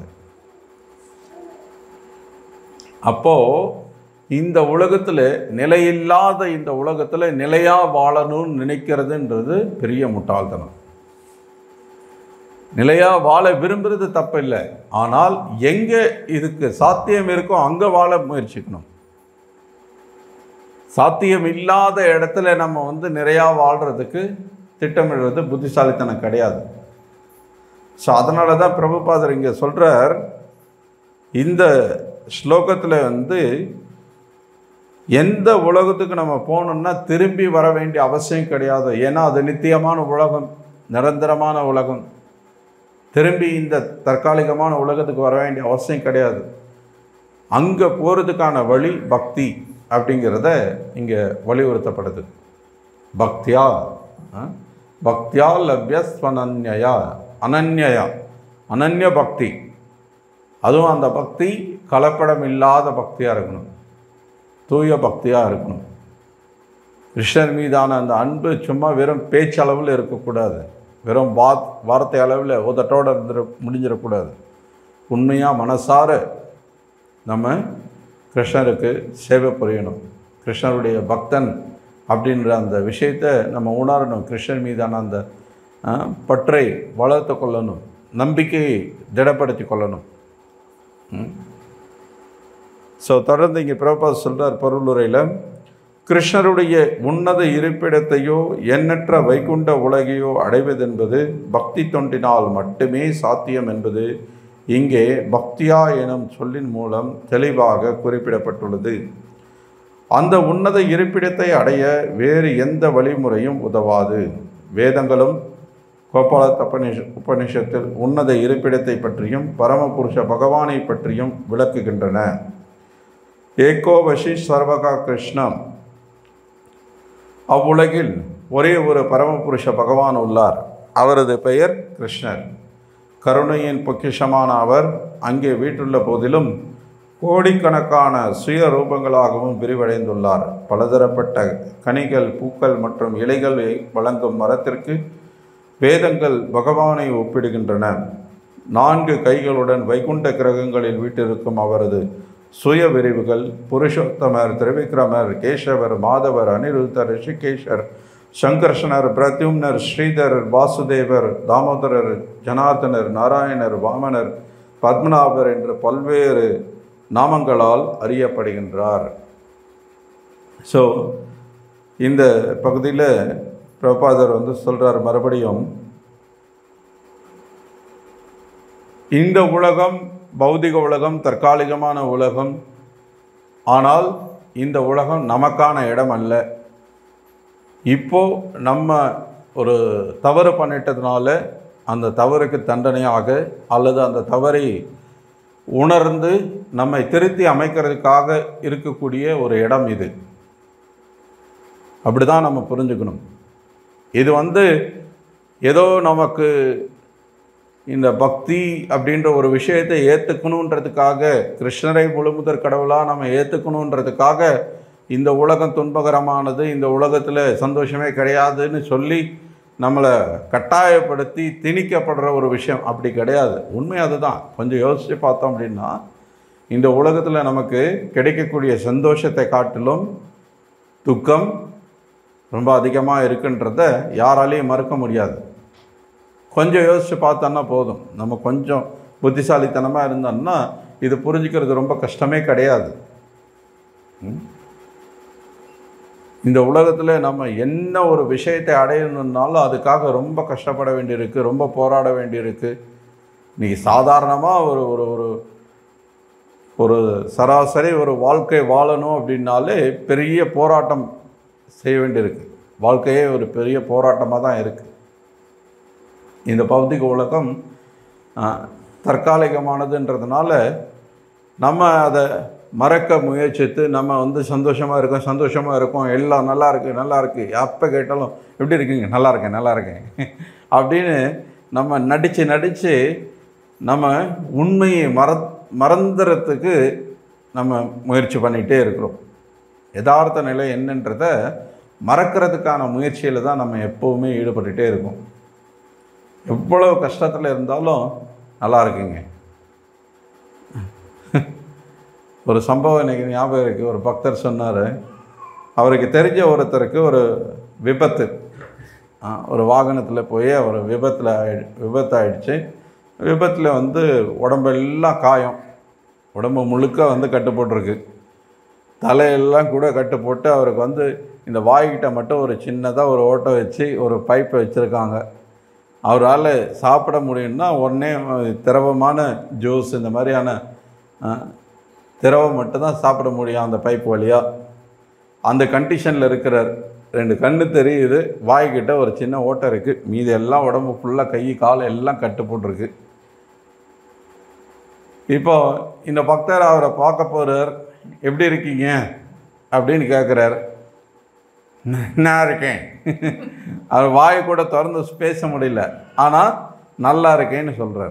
அப்போது இந்த உலகத்தில் நிலையில்லாத இந்த உலகத்தில் நிலையாக வாழணும்னு நினைக்கிறதுன்றது பெரிய முட்டாள்தனம் நிலையாக வாழ விரும்புறது தப்பில்லை ஆனால் எங்கே இதுக்கு சாத்தியம் இருக்கோ அங்கே வாழ முயற்சிக்கணும் சாத்தியம் இல்லாத இடத்துல நம்ம வந்து நிறையா வாழ்கிறதுக்கு திட்டமிடுறது புத்திசாலித்தனம் கிடையாது ஸோ அதனால தான் பிரபுபாதர் இங்கே சொல்கிறார் இந்த ஸ்லோகத்தில் வந்து எந்த உலகத்துக்கு நம்ம போகணும்னா திரும்பி வர வேண்டிய அவசியம் கிடையாது ஏன்னா அது நித்தியமான உலகம் நிரந்தரமான உலகம் திரும்பி இந்த தற்காலிகமான உலகத்துக்கு வர வேண்டிய அவசியம் கிடையாது அங்கே போகிறதுக்கான வழி பக்தி அப்படிங்கிறத இங்கே வலியுறுத்தப்படுது பக்தியா ஆ? பக்தியா லப்ய ஸ்வனன்யா அனன்யா அனன்ய பக்தி அதுவும் அந்த பக்தி கலப்படம் இல்லாத பக்தியாக இருக்கணும் தூய பக்தியாக இருக்கணும் கிருஷ்ணர் மீதான அந்த அன்பு சும்மா வெறும் பேச்சளவில் இருக்கக்கூடாது வெறும் வாத் வார்த்தை அளவில் உதட்டோடு இருந்துட முடிஞ்சிடக்கூடாது உண்மையாக மனசார நம்ம கிருஷ்ணருக்கு சேவை புரியணும் கிருஷ்ணருடைய பக்தன் அப்படின்ற அந்த விஷயத்தை நம்ம உணரணும் கிருஷ்ணர் மீதான அந்த ஆ, பற்றை வளர்த்து கொள்ளணும் நம்பிக்கையை திடப்படுத்தி கொள்ளணும் ஸோ தொடர்ந்து இங்கே பிரபாத் சொல்கிறார் பொருளுரையில் கிருஷ்ணருடைய உன்னத இருப்பிடத்தையோ எண்ணற்ற வைகுண்ட உலகையோ அடைவதென்பது பக்தி தொண்டினால் மட்டுமே சாத்தியம் என்பது இங்கே பக்தியா எனும் சொல்லின் மூலம் தெளிவாக குறிப்பிடப்பட்டுள்ளது அந்த உன்னத இருப்பிடத்தை அடைய வேறு எந்த வழிமுறையும் உதவாது வேதங்களும் கோபாலத் உபனிஷ உபனிஷத்தில் உன்னத இருப்பிடத்தை பற்றியும் பரமபுருஷ பகவானை பற்றியும் விளக்குகின்றன ஏகோ வசி சர்வகா கிருஷ்ணம் அவ்வுலகில் ஒரே ஒரு பரமபுருஷ பகவான் உள்ளார் அவரது பெயர் கிருஷ்ணர் கருணையின் பொக்கிஷமான அவர் அங்கே வீட்டுள்ள போதிலும் கோடிக்கணக்கான சுய ரூபங்களாகவும் விரிவடைந்துள்ளார் பலதரப்பட்ட கனிகள் பூக்கள் மற்றும் இலைகளை வழங்கும் மரத்திற்கு வேதங்கள் பகவானை ஒப்பிடுகின்றன நான்கு கைகளுடன் வைகுண்ட கிரகங்களில் வீட்டிருக்கும் அவரது சுய விரிவுகள் புருஷோத்தமர் திரிவிக்ரமர் கேசவர் மாதவர் அனிருத்தர் ரிஷிகேஷர் சங்கர்ஷனர் பிரத்யும்னர் ஸ்ரீதரர் வாசுதேவர் தாமோதரர் ஜனார்தனர் நாராயணர் வாமனர் பத்மநாபர் என்று பல்வேறு நாமங்களால் அறியப்படுகின்றார் ஸோ இந்த பகுதியில் பிரபாதர் வந்து சொல்கிறார் மறுபடியும் இந்த உலகம் பௌதிக உலகம் தற்காலிகமான உலகம் ஆனால் இந்த உலகம் நமக்கான இடம் அல்ல இப்போ நம்ம ஒரு தவறு பண்ணிட்டதுனால அந்த தவறுக்கு தண்டனையாக அல்லது அந்த தவறை உணர்ந்து நம்மை திருத்தி அமைக்கிறதுக்காக இருக்கக்கூடிய ஒரு இடம் இது அப்படி தான் நம்ம புரிஞ்சுக்கணும் இது வந்து ஏதோ நமக்கு இந்த பக்தி அப்படின்ற ஒரு விஷயத்தை ஏற்றுக்கணுன்றதுக்காக கிருஷ்ணரை முழுமுதற் கடவுளாக நம்ம ஏற்றுக்கணுன்றதுக்காக இந்த உலகம் துன்பகரமானது இந்த உலகத்தில் சந்தோஷமே கிடையாதுன்னு சொல்லி நம்மளை கட்டாயப்படுத்தி திணிக்கப்படுற ஒரு விஷயம் அப்படி கிடையாது உண்மை அதுதான் கொஞ்சம் யோசித்து பார்த்தோம் அப்படின்னா இந்த உலகத்தில் நமக்கு கிடைக்கக்கூடிய சந்தோஷத்தை காட்டிலும் துக்கம் ரொம்ப அதிகமாக இருக்குன்றத யாராலையும் மறுக்க முடியாது கொஞ்சம் யோசித்து பார்த்தோன்னா போதும் நம்ம கொஞ்சம் புத்திசாலித்தனமாக இருந்தோம்னா இது புரிஞ்சுக்கிறது ரொம்ப கஷ்டமே கிடையாது ம்? இந்த உலகத்தில் நம்ம என்ன ஒரு விஷயத்தை அடையணுன்னாலும் அதுக்காக ரொம்ப கஷ்டப்பட வேண்டியிருக்கு ரொம்ப போராட வேண்டியிருக்கு இன்னைக்கு சாதாரணமாக ஒரு ஒரு ஒரு ஒரு சராசரி ஒரு வாழ்க்கை வாழணும் அப்படின்னாலே பெரிய போராட்டம் செய்ய வேண்டியிருக்கு வாழ்க்கையே ஒரு பெரிய போராட்டமாக தான் இருக்குது இந்த பௌதிக உலகம் ஆ, தற்காலிகமானதுன்றதுனால நம்ம அதை மறக்க முயற்சித்து நம்ம வந்து சந்தோஷமாக இருக்கோம் சந்தோஷமாக இருக்கோம் எல்லாம் நல்லா இருக்கு நல்லா இருக்கு எப்போ கேட்டாலும் எப்படி இருக்கீங்க நல்லா இருக்கேன் நல்லா இருக்கேன் அப்படின்னு நம்ம நடித்து நடித்து நம்ம உண்மையை மற மறந்துறதுக்கு நம்ம முயற்சி பண்ணிகிட்டே இருக்கிறோம் யதார்த்த நிலை என்னன்றத மறக்கிறதுக்கான முயற்சியில் தான் நம்ம எப்போவுமே ஈடுபட்டுகிட்டே இருக்கோம் எவ்வளவு கஷ்டத்தில் இருந்தாலும் நல்லா இருக்குங்க ஒரு சம்பவம் எனக்கு ஞாபகம் இருக்குது ஒரு பக்தர் சொன்னார் அவருக்கு தெரிஞ்ச ஒருத்தருக்கு ஒரு விபத்து ஆ, ஒரு வாகனத்தில் போய் அவர் விபத்தில் ஆயி விபத்து ஆயிடுச்சு விபத்தில் வந்து உடம்பெல்லாம் காயம் உடம்பு முழுக்க வந்து கட்டு போட்டிருக்கு தலையெல்லாம் கூட கட்டு போட்டு அவருக்கு வந்து இந்த வாய்கிட்ட மட்டும் ஒரு சின்னதாக ஒரு ஓட்டை வச்சு ஒரு பைப்பை வச்சுருக்காங்க அவரால் சாப்பிட முடியும்னா உடனே திரவமான ஜூஸ் இந்த மாதிரியான ஆ, திரவம் மட்டும்தான் சாப்பிட முடியும் அந்த பைப் வழியாக அந்த கண்டிஷனில் இருக்கிறார் ரெண்டு கண்ணு தெரியுது வாய்கிட்ட ஒரு சின்ன ஓட்டை இருக்குது மீதி எல்லாம் உடம்பு ஃபுல்லாக கை கால் எல்லாம் கட்டு போட்டிருக்கு இப்போ இந்த பக்தர் அவரை பார்க்க போகிறார் எப்படி இருக்கீங்க அப்படின்னு கேட்குறாரு நான் இருக்கேன் அவர் வாயை கூட திறந்து பேச முடியல ஆனால் நல்லா இருக்கேன்னு சொல்கிறார்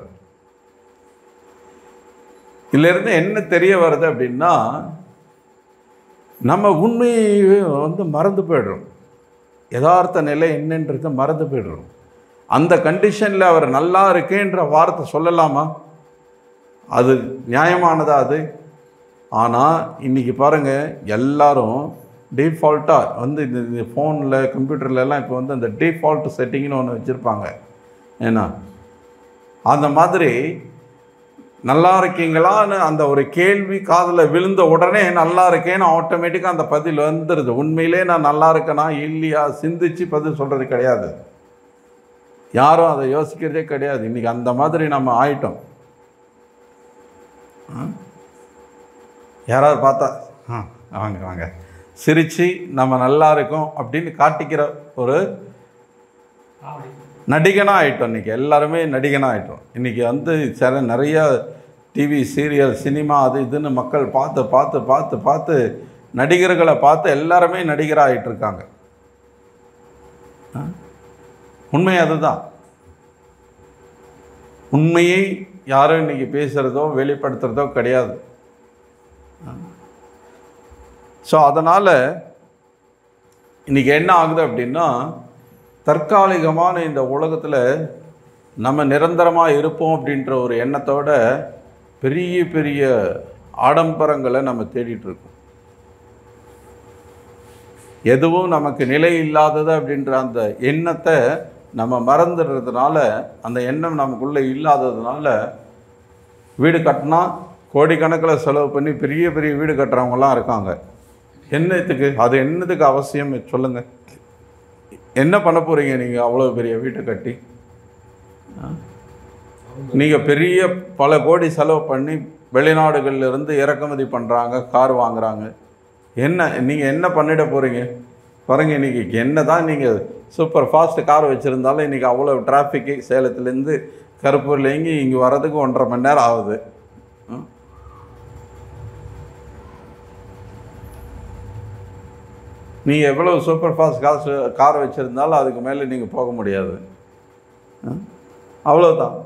இதிலிருந்து என்ன தெரிய வருது அப்படின்னா நம்ம உண்மையை வந்து மறந்து போயிடுறோம் யதார்த்த நிலை என்னன்றதை மறந்து போயிடுறோம் அந்த கண்டிஷனில் அவர் நல்லா இருக்கேன்ற வார்த்தை சொல்லலாமா அது நியாயமானதா அது ஆனால் இன்றைக்கி பாருங்கள் எல்லாரும் டிஃபால்ட்டாக வந்து இந்த இந்த ஃபோனில் கம்ப்யூட்டர்லலாம் இப்போ வந்து அந்த டிஃபால்ட் செட்டிங்னு ஒன்று வச்சுருப்பாங்க ஏன்னா அந்த மாதிரி நல்லா இருக்கீங்களான்னு அந்த ஒரு கேள்வி காதில் விழுந்த உடனே நல்லா இருக்கேன்னு ஆட்டோமேட்டிக்காக அந்த பதில் வந்துடுது உண்மையிலே நான் நல்லா இருக்கேனா இல்லையா சிந்திச்சு பதில் சொல்கிறது கிடையாது யாரும் அதை யோசிக்கிறதே கிடையாது இன்றைக்கி அந்த மாதிரி நம்ம ஆயிட்டோம் ஆ? யாராவது பார்த்தா ஆ வாங்க வாங்க சிரித்து நம்ம நல்லா இருக்கோம் அப்படின்னு காட்டிக்கிற ஒரு நடிகனாக ஆயிட்டோம் இன்றைக்கி எல்லாருமே நடிகனாக ஆயிட்டோம் இன்றைக்கி வந்து சில நிறைய டிவி சீரியல் சினிமா அது இதுன்னு மக்கள் பார்த்து பார்த்து பார்த்து பார்த்து நடிகர்களை பார்த்து எல்லாருமே நடிகராக ஆயிட்டு இருக்காங்க ஆ? உண்மை அதுதான் உண்மையை யாரும் இன்னைக்கு பேசுகிறதோ வெளிப்படுத்துகிறதோ கிடையாது ஸோ அதனால் இன்றைக்கி என்ன ஆகுது அப்படின்னா தற்காலிகமான இந்த உலகத்தில் நம்ம நிரந்தரமாக இருப்போம் அப்படின்ற ஒரு எண்ணத்தோட பெரிய பெரிய ஆடம்பரங்களை நம்ம தேடிட்டு இருக்கோம் எதுவும் நமக்கு நிலை இல்லாதது அப்படின்ற அந்த எண்ணத்தை நம்ம மறந்துடுறதுனால அந்த எண்ணம் நமக்குள்ளே இல்லாததுனால வீடு கட்டினா கோடிக்கணக்கில் செலவு பண்ணி பெரிய பெரிய வீடு கட்டுறவங்கலாம் இருக்காங்க என்னத்துக்கு அது என்னத்துக்கு அவசியம் சொல்லுங்கள் என்ன பண்ண போகிறீங்க நீங்கள் அவ்வளோ பெரிய வீட்டை கட்டி நீங்கள் பெரிய பல கோடி செலவு பண்ணி வெளிநாடுகள்ல இருந்து இறக்குமதி பண்ணுறாங்க கார் வாங்குறாங்க என்ன நீங்கள் என்ன பண்ணிட போகிறீங்க பாருங்க இன்னைக்கு என்ன தான் நீங்கள் சூப்பர் ஃபாஸ்ட் கார் வச்சுருந்தாலும் இன்றைக்கி அவ்வளோ டிராஃபிக்கு சேலத்துலேருந்து கருப்பூர்லேங்கி இங்கே வர்றதுக்கு ஒன்றரை மணி நேரம் ஆகுது ம். நீங்கள் எவ்வளோ சூப்பர் ஃபாஸ்ட் காசு கார் வச்சுருந்தாலும் அதுக்கு மேலே நீங்கள் போக முடியாது ம். அவ்வளவுதான்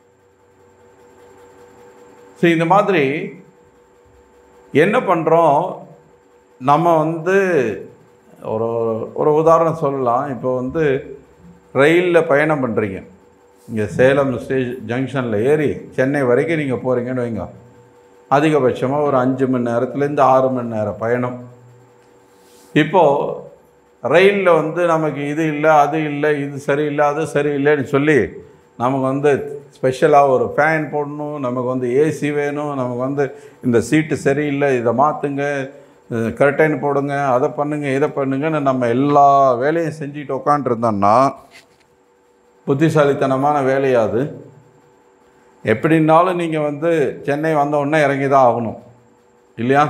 ஸோ இந்த மாதிரி என்ன பண்ணுறோம் நம்ம வந்து ஒரு ஒரு உதாரணம் சொல்லலாம் இப்போ வந்து ரயிலில் பயணம் பண்ணுறீங்க இங்கே சேலம் ஸ்டேஷ் ஜங்ஷனில் ஏறி சென்னை வரைக்கும் நீங்கள் போகிறீங்கன்னு வைங்க அதிகபட்சமாக ஒரு அஞ்சு மணி நேரத்துலேருந்து ஆறு மணி நேரம் பயணம் இப்போது ரயிலில் வந்து நமக்கு இது இல்லை அது இல்லை இது சரியில்லை அது சரியில்லைன்னு சொல்லி நமக்கு வந்து ஸ்பெஷலாக ஒரு ஃபேன் போடணும் நமக்கு வந்து ஏசி வேணும் நமக்கு வந்து இந்த சீட்டு சரியில்லை இதை மாற்றுங்க கர்டைன் போடுங்க அதை பண்ணுங்க இதை பண்ணுங்கன்னு நம்ம எல்லா வேலையும் செஞ்சுட்டு உட்காண்ட்ருந்தோம்னா புத்திசாலித்தனமான வேலையா அது எப்படின்னாலும் நீங்கள் வந்து சென்னை வந்த உடனே இறங்கி தான் ஆகணும் இல்லையா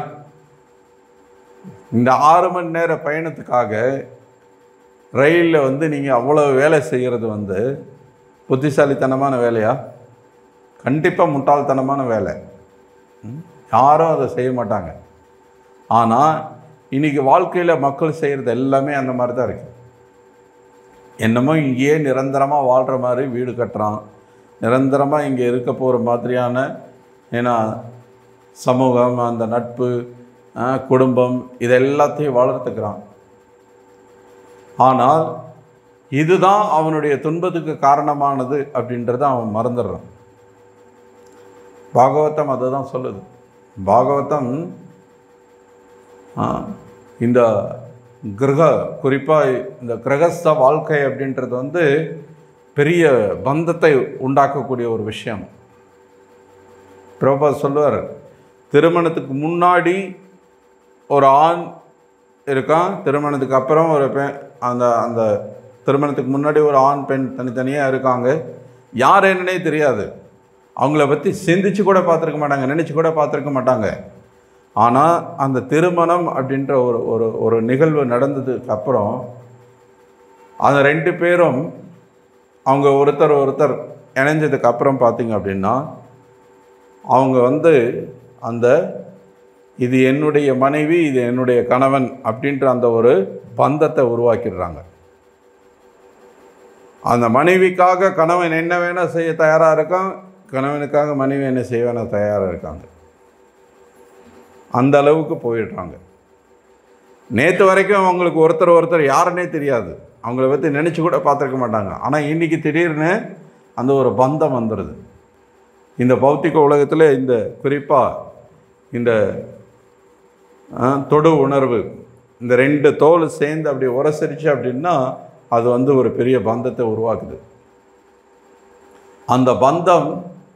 இந்த ஆறு மணி நேர பயணத்துக்காக ரயிலில் வந்து நீங்கள் அவ்வளோ வேலை செய்கிறது வந்து புத்திசாலித்தனமான வேலையா கண்டிப்பாக முட்டாள்தனமான வேலை ம்? யாரும் அதை செய்ய மாட்டாங்க ஆனால் இன்றைக்கி வாழ்க்கையில் மக்கள் செய்கிறது எல்லாமே அந்த மாதிரி தான் இருக்குது என்னமோ இங்கேயே நிரந்தரமாக வாழ்கிற மாதிரி வீடு கட்டுறான் நிரந்தரமாக இங்கே இருக்க போகிற மாதிரியான ஏன்னா சமூகம் அந்த நட்பு ஆ, குடும்பம் இது எல்லாத்தையும் வளர்த்துக்கிறான் ஆனால் இதுதான் அவனுடைய துன்பத்துக்கு காரணமானது அப்படின்றத அவன் மறந்துடுறான் பாகவதம் அதை தான் சொல்லுது பாகவதம் ஆ, இந்த கிரக குறிப்பாக இந்த கிரகஸ்த வாழ்க்கை அப்படின்றது வந்து பெரிய பந்தத்தை உண்டாக்கக்கூடிய ஒரு விஷயம் பிரபா சொல்லுவார் திருமணத்துக்கு முன்னாடி ஒரு ஆண் இருக்கான் திருமணத்துக்கு அப்புறம் ஒரு பெண் அந்த அந்த திருமணத்துக்கு முன்னாடி ஒரு ஆண் பெண் தனித்தனியாக இருக்காங்க யார் என்னன்னே தெரியாது அவங்கள பற்றி சிந்திச்சு கூட பார்த்துருக்க மாட்டாங்க நினச்சி கூட பார்த்துருக்க மாட்டாங்க ஆனால் அந்த திருமணம் அப்படின்ற ஒரு ஒரு ஒரு நிகழ்வு நடந்ததுக்கு அப்புறம் அந்த ரெண்டு பேரும் அவங்க ஒருத்தர் ஒருத்தர் இணைஞ்சதுக்கு அப்புறம் பார்த்தீங்க அப்படின்னா அவங்க வந்து அந்த இது என்னுடைய மனைவி இது என்னுடைய கணவன் அப்படின்ற அந்த ஒரு பந்தத்தை உருவாக்கிடுறாங்க அந்த மனைவிக்காக கணவன் என்ன வேணால் செய்ய தயாராக இருக்கான் கணவனுக்காக மனைவி என்ன செய்ய வேணால் தயாராக இருக்காங்க அந்த அளவுக்கு போயிடுறாங்க நேற்று வரைக்கும் அவங்களுக்கு ஒருத்தர் ஒருத்தர் யாருன்னே தெரியாது அவங்கள பற்றி நினச்சி கூட பார்த்துருக்க மாட்டாங்க ஆனால் இன்றைக்கி திடீர்னு அந்த ஒரு பந்தம் வந்துடுது இந்த பௌத்திக உலகத்தில் இந்த குறிப்பாக இந்த ஆ, தொடு உணர்வு இந்த ரெண்டு தோல் சேர்ந்து அப்படி உரசரிச்சு அப்படின்னா அது வந்து ஒரு பெரிய பந்தத்தை உருவாக்குது அந்த பந்தம்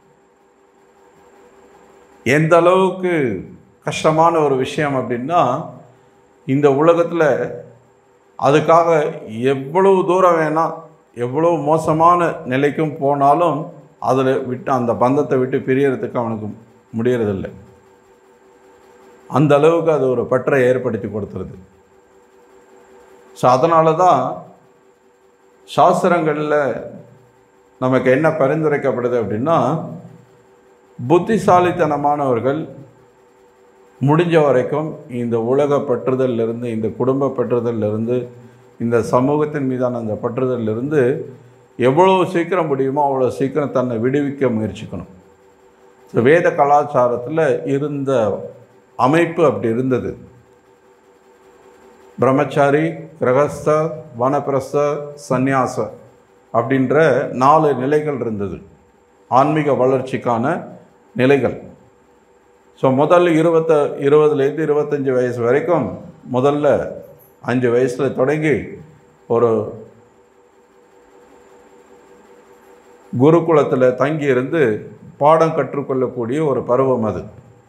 எந்த அளவுக்கு கஷ்டமான ஒரு விஷயம் அப்படின்னா இந்த உலகத்தில் அதுக்காக எவ்வளவு தூரம் வேணால் எவ்வளவு மோசமான நிலைக்கும் போனாலும் அதில் விட்டு அந்த பந்தத்தை விட்டு பிரியறதுக்கு அவனுக்கு முடியறதில்லை அந்த அளவுக்கு அது ஒரு பற்றை ஏற்படுத்தி கொடுத்துருது ஸோ அதனால தான் சாஸ்திரங்களில் நமக்கு என்ன பரிந்துரைக்கப்படுது அப்படின்னா புத்திசாலித்தனமானவர்கள் முடிஞ்ச வரைக்கும் இந்த உலக பற்றுதலிருந்து இந்த குடும்ப பற்றுதலிருந்து இந்த சமூகத்தின் மீதான அந்த பற்றுதலிருந்து எவ்வளோ சீக்கிரம் முடியுமோ அவ்வளோ சீக்கிரம் தன்னை விடுவிக்க முயற்சிக்கணும் ஸோ வேத கலாச்சாரத்தில் இருந்த அமைப்பு அப்படி இருந்தது பிரம்மச்சாரி கிரகஸ்த வனப்பிரஸ்த சந்நியாச அப்படின்ற நாலு நிலைகள் இருந்தது ஆன்மீக வளர்ச்சிக்கான நிலைகள் ஸோ முதல் இருபத்த இருபதுலேருந்து இருபத்தஞ்சி வயசு வரைக்கும் முதல்ல அஞ்சு வயசில் தொடங்கி ஒரு குருகுலத்தில் தங்கி இருந்து பாடம் கற்றுக்கொள்ளக்கூடிய ஒரு பருவம் அது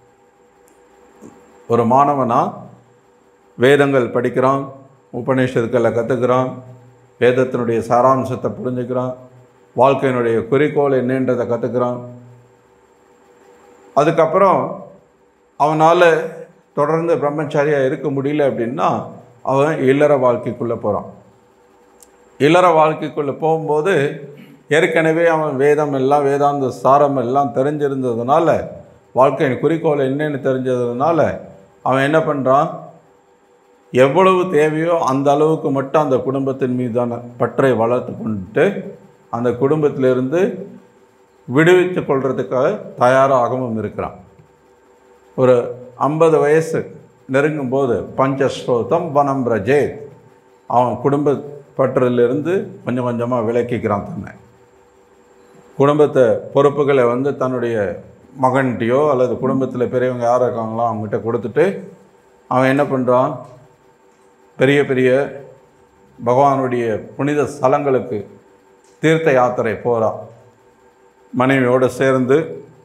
ஒரு மாணவனா வேதங்கள் படிக்கிறான் உபநிஷத்துக்களை கற்றுக்கிறான் வேதத்தினுடைய சாராம்சத்தை புரிஞ்சுக்கிறான் வாழ்க்கையினுடைய குறிக்கோள் என்னன்றதை கற்றுக்கிறான் அதுக்கப்புறம் அவனால் தொடர்ந்து பிரம்மச்சாரியாக இருக்க முடியல அப்படின்னா அவன் இல்லற வாழ்க்கைக்குள்ளே போகிறான் இல்லற வாழ்க்கைக்குள்ளே போகும்போது ஏற்கனவே அவன் வேதம் எல்லாம் வேதாந்த சாரம் எல்லாம் தெரிஞ்சிருந்ததுனால வாழ்க்கையின் குறிக்கோள் என்னன்னு தெரிஞ்சதுனால அவன் என்ன பண்ணுறான் எவ்வளவு தேவையோ அந்த அளவுக்கு மட்டும் அந்த குடும்பத்தின் மீதான பற்றை வளர்த்து கொண்டுட்டு அந்த குடும்பத்திலிருந்து விடுவித்து கொள்றதுக்காக தயாராகவும் இருக்கிறான் ஒரு ஐம்பது வயசு நெருங்கும்போது பஞ்சஸ்ரோதம் வனம் பிரஜே அவன் குடும்ப பற்றிலிருந்து கொஞ்சம் கொஞ்சமாக விலக்கிக்கிறான் தன்னை குடும்பத்தை பொறுப்புகளை வந்து தன்னுடைய மகன்கிட்டயோ அல்லது குடும்பத்தில் பெரியவங்க யார் இருக்காங்களோ அவங்ககிட்ட கொடுத்துட்டு அவன் என்ன பண்ணுறான் பெரிய பெரிய பகவானுடைய புனித ஸ்தலங்களுக்கு தீர்த்த யாத்திரை போகிறான் மனைவியோடு சேர்ந்து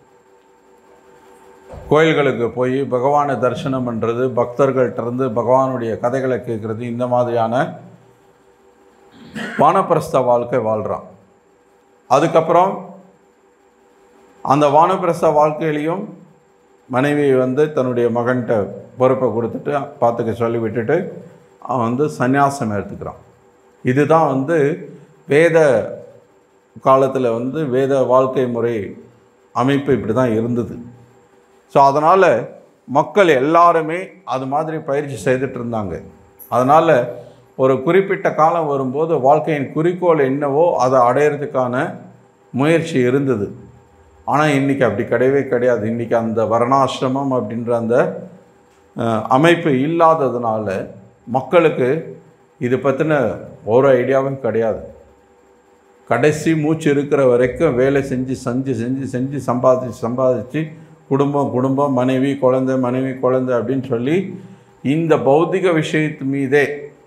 கோயில்களுக்கு போய் பகவானை தரிசனம் பண்ணுறது பக்தர்கள்ட்ட இருந்து பகவானுடைய கதைகளை கேட்குறது இந்த மாதிரியான வானப்பிரஸ்த வாழ்க்கை வாழ்கிறான் அதுக்கப்புறம் அந்த வானப்பிரஸ்த வாழ்க்கையிலையும் மனைவி வந்து தன்னுடைய மகன்கிட்ட பொறுப்பை கொடுத்துட்டு பார்த்துக்க சொல்லி விட்டுட்டு அவன் வந்து சந்நியாசம் எடுத்துக்கிறான் இதுதான் வந்து வேத காலத்தில் வந்து வேத வாழ்க்கை முறை அமைப்பு இப்படி தான் இருந்தது ஸோ அதனால் மக்கள் எல்லாருமே அது மாதிரி பயிற்சி செய்துட்டு இருந்தாங்க அதனால் ஒரு குறிப்பிட்ட காலம் வரும்போது வாழ்க்கையின் குறிக்கோள் என்னவோ அதை அடையிறதுக்கான முயற்சி இருந்தது ஆனால் இன்றைக்கி அப்படி கிடையவே கிடையாது இன்றைக்கி அந்த வர்ணாசிரமம் அப்படின்ற அந்த அஹ், அமைப்பு இல்லாததுனால மக்களுக்கு இது பற்றின ஒரு ஐடியாவும் கிடையாது கடைசி மூச்சு இருக்கிற வரைக்கும் வேலை செஞ்சு செஞ்சு செஞ்சு செஞ்சு சம்பாதிச்சு சம்பாதிச்சு குடும்பம் குடும்பம் மனைவி குழந்தை மனைவி குழந்தை அப்படின்னு சொல்லி இந்த பௌத்திக விஷயத்து மீதே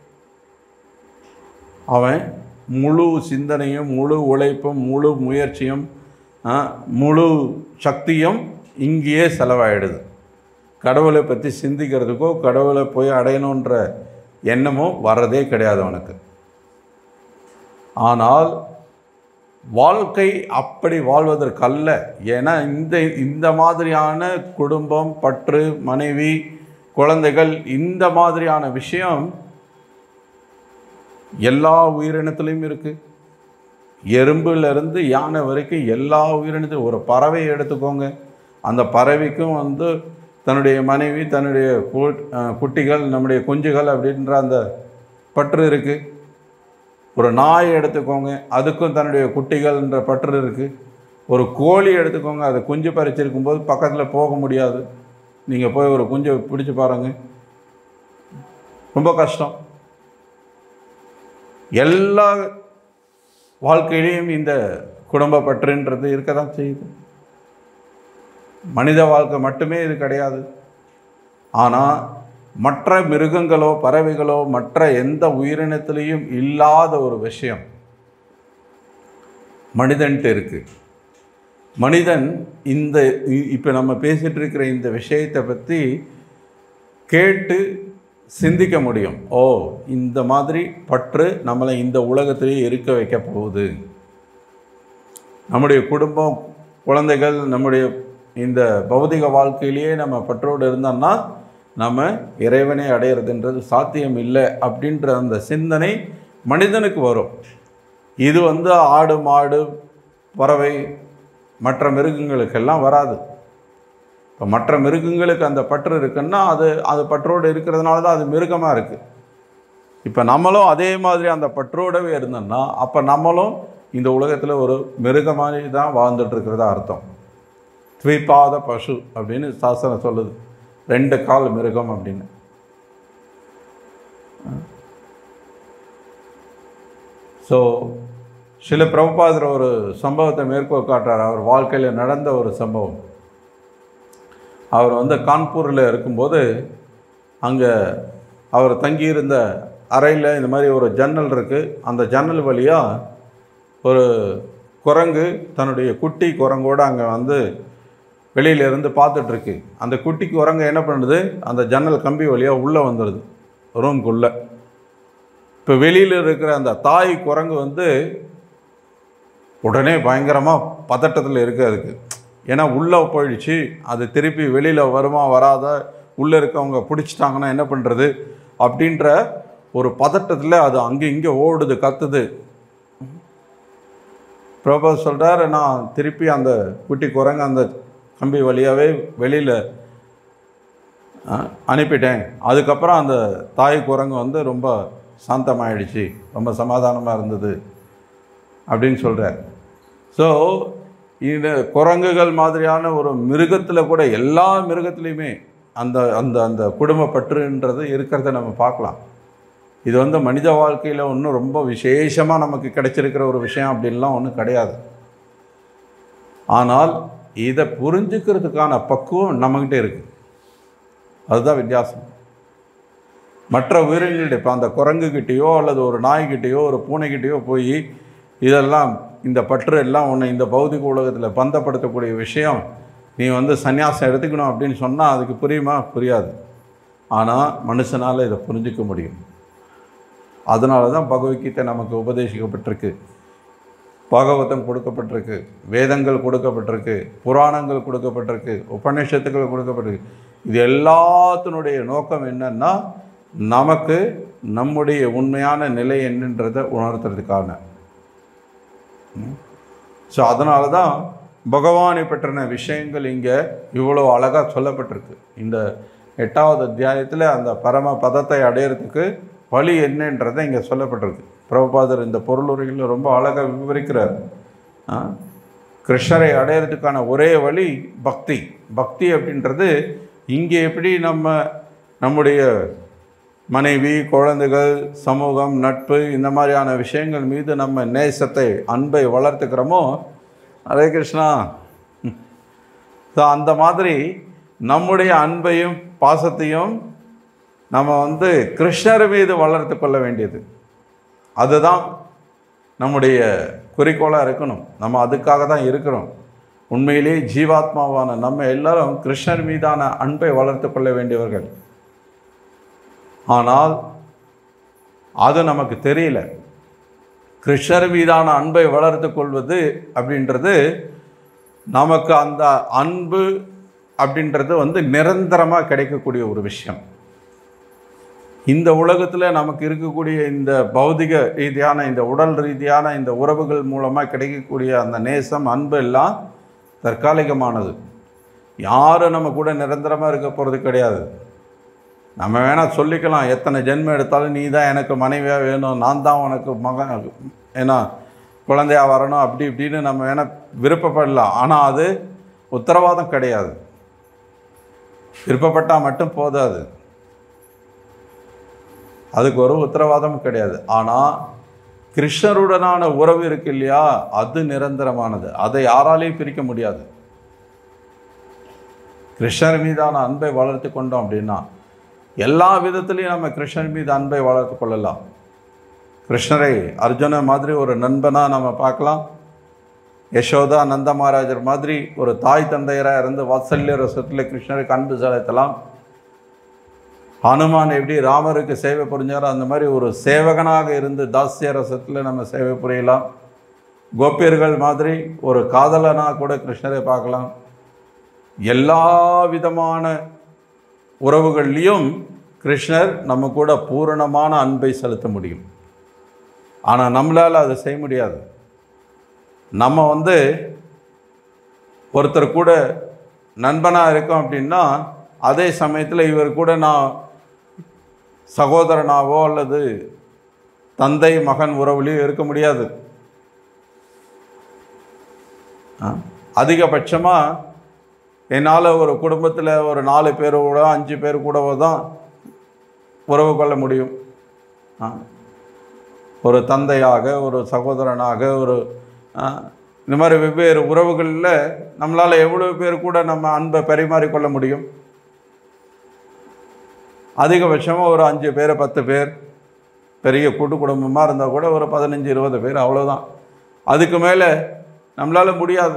அவன் முழு சிந்தனையும் முழு உழைப்பும் முழு முயற்சியும் ஆ, முழு சக்தியும் இங்கேயே செலவாயிடுது கடவுளை பற்றி சிந்திக்கிறதுக்கோ கடவுளை போய் அடையணுன்ற எண்ணமோ வர்றதே கிடையாது அவனுக்கு ஆனால் வாழ்க்கை அப்படி வாழ்வதற்கல்ல ஏன்னா இந்த இந்த மாதிரியான குடும்பம் பற்று மனைவி குழந்தைகள் இந்த மாதிரியான விஷயம் எல்லா உயிரினத்துலேயும் இருக்குது எறும்புலேருந்து யானை வரைக்கும் எல்லா உயிரினத்திலும் ஒரு பறவை எடுத்துக்கோங்க அந்த பறவைக்கும் வந்து தன்னுடைய மனைவி தன்னுடைய கு- அஹ் குட்டிகள் நம்முடைய குஞ்சுகள் அப்படின்ற அந்த பற்று இருக்குது ஒரு நாய் எடுத்துக்கோங்க அதுக்கும் தன்னுடைய குட்டிகள்ன்ற பற்று இருக்குது ஒரு கோழி எடுத்துக்கோங்க அது குஞ்சு பறிச்சிருக்கும் போது பக்கத்தில் போக முடியாது நீங்கள் போய் ஒரு குஞ்சை பிடிச்சு பாருங்க ரொம்ப கஷ்டம் எல்லா வாழ்க்கையிலையும் இந்த குடும்ப பற்றுன்றது இருக்க தான் செய்யுது மனித வாழ்க்கை மட்டுமே இது கிடையாது ஆனால் மற்ற மிருகங்களோ பறவைகளோ மற்ற எந்த உயிரினத்திலையும் இல்லாத ஒரு விஷயம் மனிதன்ட்டு இருக்கு மனிதன் இந்த இப்போ நம்ம பேசிகிட்டு இருக்கிற இந்த விஷயத்தை பற்றி கேட்டு சிந்திக்க முடியும் ஓ இந்த மாதிரி பற்று நம்மளை இந்த உலகத்திலேயே இருக்க வைக்க போகுது நம்முடைய குடும்பம் குழந்தைகள் நம்முடைய இந்த பௌதிக வாழ்க்கையிலேயே நம்ம பற்றோடு இருந்தோம்னா நம்ம இறைவனை அடையிறதுன்றது சாத்தியம் இல்லை அப்படின்ற அந்த சிந்தனை மனிதனுக்கு வரும் இது வந்து ஆடு மாடு பறவை மற்ற மிருகங்களுக்கெல்லாம் வராது இப்போ மற்ற மிருகங்களுக்கு அந்த பற்று இருக்குன்னா அது அது பற்றோடு இருக்கிறதுனால தான் அது மிருகமாக இருக்குது இப்போ நம்மளும் அதே மாதிரி அந்த பற்றோடவே இருந்தோம்னா அப்போ நம்மளும் இந்த உலகத்தில் ஒரு மிருக மாதிரி தான் வாழ்ந்துட்டு இருக்கிறதா அர்த்தம் த்விபாத பசு அப்படின்னு சாஸ்திரம் சொல்லுது ரெண்டு கால் மிருகம் அப்படின்னு ஸோ சில பிரபுபாதர் ஒரு சம்பவத்தை மேற்கோள் காட்டுறார் அவர் வாழ்க்கையில் நடந்த ஒரு சம்பவம் அவர் வந்து கான்பூரில் இருக்கும்போது அங்கே அவர் தங்கியிருந்த அறையில் இந்த மாதிரி ஒரு ஜன்னல் இருக்குது அந்த ஜன்னல் வழியாக ஒரு குரங்கு தன்னுடைய குட்டி குரங்கோடு அங்கே வந்து வெளியில இருந்து பார்த்துட்ருக்கு அந்த குட்டி குரங்கு என்ன பண்ணுது அந்த ஜன்னல் கம்பி வழியாக உள்ளே வந்துடுது ரூம்குள்ளே இப்போ வெளியில் இருக்கிற அந்த தாய் குரங்கு வந்து உடனே பயங்கரமாக பதட்டத்தில் இருக்குது அதுக்கு ஏன்னா உள்ளே போயிடுச்சு அது திருப்பி வெளியில் வருமா வராத உள்ளே இருக்கவங்க பிடிச்சிட்டாங்கன்னா என்ன பண்ணுறது அப்படின்ற ஒரு பதட்டத்தில் அது அங்கே இங்கே ஓடுது கத்துது பிரபு சொல்கிறார் நான் திருப்பி அந்த குட்டி குரங்கு அந்த கம்பி வழியாகவே வெளியில் அனுப்பிட்டேன் அதுக்கப்புறம் அந்த தாய் குரங்கு வந்து ரொம்ப சாந்தமாயிடுச்சு ரொம்ப சமாதானமாக இருந்தது அப்படின்னு சொல்கிறார் ஸோ இந்த குரங்குகள் மாதிரியான ஒரு மிருகத்தில் கூட எல்லா மிருகத்துலேயுமே அந்த அந்த அந்த குடும்பப்பற்றுன்றது இருக்கிறத நம்ம பார்க்கலாம் இது வந்து மனித வாழ்க்கையில் ஒன்றும் ரொம்ப விசேஷமாக நமக்கு கிடைச்சிருக்கிற ஒரு விஷயம் அப்படின்லாம் ஒன்றும் கிடையாது ஆனால் இதை புரிஞ்சுக்கிறதுக்கான பக்குவம் நம்மக்கிட்ட இருக்குது அதுதான் வித்தியாசம் மற்ற உயிரினங்கள்ட்ட இப்போ அந்த குரங்குகிட்டேயோ அல்லது ஒரு நாய்கிட்டேயோ ஒரு பூனைக்கிட்டேயோ போய் இதெல்லாம் இந்த பற்று எல்லாம் உன்னை இந்த பௌதிக உலகத்தில் பந்தப்படுத்தக்கூடிய விஷயம் நீ வந்து சந்நியாசம் எடுத்துக்கணும் அப்படின்னு சொன்னால் அதுக்கு புரியுமா புரியாது ஆனால் மனுஷனால் இதை புரிஞ்சிக்க முடியும் அதனால தான் பகவத்கீதை நமக்கு உபதேசிக்கப்பட்டிருக்கு பாகவதம் கொடுக்கப்பட்டிருக்கு வேதங்கள் கொடுக்கப்பட்டிருக்கு புராணங்கள் கொடுக்கப்பட்டிருக்கு உபநிஷத்துக்கள் கொடுக்கப்பட்டிருக்கு இது எல்லாத்தினுடைய நோக்கம் என்னன்னா நமக்கு நம்முடைய உண்மையான நிலை என்னன்றதை உணர்த்துறதுக்கான ஸோ அதனால தான் பகவானை பற்றின விஷயங்கள் இங்கே இவ்வளோ அழகாக சொல்லப்பட்டிருக்கு இந்த எட்டாவது அத்தியாயத்தில் அந்த பரம பதத்தை அடையிறதுக்கு வழி என்னன்றதை இங்கே சொல்லப்பட்டிருக்கு பிரபுபாதர் இந்த பொருளுரைகளில் ரொம்ப அழகாக விவரிக்கிறார் ஆ? கிருஷ்ணரை அடையிறதுக்கான ஒரே வழி பக்தி பக்தி அப்படின்றது இங்கே எப்படி நம்ம நம்முடைய மனைவி குழந்தைகள் சமூகம் நட்பு இந்த மாதிரியான விஷயங்கள் மீது நம்ம நேசத்தை அன்பை வளர்த்துக்கிறோமோ ஹரே கிருஷ்ணா ஸோ அந்த மாதிரி நம்முடைய அன்பையும் பாசத்தையும் நம்ம வந்து கிருஷ்ணர் மீது வளர்த்து கொள்ள வேண்டியது அதுதான் நம்முடைய குறிக்கோளாக இருக்கணும் நம்ம அதுக்காக தான் இருக்கிறோம் உண்மையிலேயே ஜீவாத்மாவான நம்ம எல்லாரும் கிருஷ்ணர் மீதான அன்பை வளர்த்து கொள்ள வேண்டியவர்கள் ஆனால் அது நமக்கு தெரியல கிருஷ்ணர் மீதான அன்பை வளர்த்து கொள்வது அப்படின்றது நமக்கு அந்த அன்பு அப்படின்றது வந்து நிரந்தரமாக கிடைக்கக்கூடிய ஒரு விஷயம் இந்த உலகத்தில் நமக்கு இருக்கக்கூடிய இந்த பௌதிக ரீதியான இந்த உடல் ரீதியான இந்த உறவுகள் மூலமாக கிடைக்கக்கூடிய அந்த நேசம் அன்பு எல்லாம் தற்காலிகமானது யாரும் நம்ம கூட நிரந்தரமாக இருக்க போகிறது கிடையாது நம்ம வேணால் சொல்லிக்கலாம் எத்தனை ஜென்மம் எடுத்தாலும் நீ தான் எனக்கு மனைவியாக வேணும் நான் தான் உனக்கு மகன் ஏன்னா குழந்தையா வரணும் அப்படி இப்படின்னு நம்ம வேணால் விருப்பப்படலாம் ஆனால் அது உத்தரவாதம் கிடையாது விருப்பப்பட்டால் மட்டும் போதாது அதுக்கு ஒரு உத்தரவாதமும் கிடையாது ஆனால் கிருஷ்ணருடனான உறவு இருக்கு இல்லையா அது நிரந்தரமானது அதை யாராலையும் பிரிக்க முடியாது கிருஷ்ணர் மீதான அன்பை வளர்த்து கொண்டோம் அப்படின்னா எல்லா விதத்துலையும் நம்ம கிருஷ்ணர் மீது அன்பை வளர்த்து கொள்ளலாம் கிருஷ்ணரை அர்ஜுன மாதிரி ஒரு நண்பனாக நம்ம பார்க்கலாம் யசோதா நந்த மகாராஜர் மாதிரி ஒரு தாய் தந்தையராக இருந்து வாத்சல்ய ரசத்தில் கிருஷ்ணருக்கு அன்பு செலுத்தலாம் ஹனுமான் எப்படி ராமருக்கு சேவை புரிஞ்சாரோ அந்த மாதிரி ஒரு சேவகனாக இருந்து தாஸ்ய ரசத்தில் நம்ம சேவை புரியலாம் கோபியர்கள் மாதிரி ஒரு காதலனாக கூட கிருஷ்ணரை பார்க்கலாம் எல்லா விதமான உறவுகள்லேயும் கிருஷ்ணர் நம்ம கூட பூரணமான அன்பை செலுத்த முடியும் ஆனால் நம்மளால் அதை செய்ய முடியாது நம்ம வந்து ஒருத்தர் கூட நண்பனாக இருக்கோம் அப்படின்னா அதே சமயத்தில் இவர் கூட நான் சகோதரனாவோ அல்லது தந்தை மகன் உறவுலையோ இருக்க முடியாது அதிகபட்சமாக என்னால் ஒரு குடும்பத்தில் ஒரு நாலு பேர் கூட அஞ்சு பேர் கூடவோ தான் உறவு கொள்ள முடியும் ஆ. ஒரு தந்தையாக ஒரு சகோதரனாக ஒரு ஆ, இந்த மாதிரி வெவ்வேறு உறவுகளில் நம்மளால் எவ்வளோ பேர் கூட நம்ம அன்பை பரிமாறிக்கொள்ள முடியும் அதிகபட்சமாக ஒரு அஞ்சு பேர் பத்து பேர் பெரிய கூட்டு குடும்பமாக இருந்தால் கூட ஒரு பதினஞ்சு இருபது பேர் அவ்வளோதான் அதுக்கு மேலே நம்மளால் முடியாது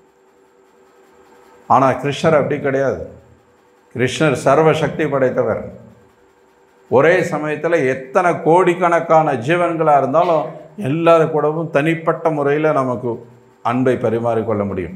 ஆனால் கிருஷ்ணர் அப்படி கிடையாது கிருஷ்ணர் சர்வ சக்தி படைத்தவர் ஒரே சமயத்தில் எத்தனை கோடிக்கணக்கான ஜீவன்களாக இருந்தாலும் எல்லாரு கூடவும் தனிப்பட்ட முறையில் நமக்கு அன்பை பரிமாறிக்கொள்ள முடியும்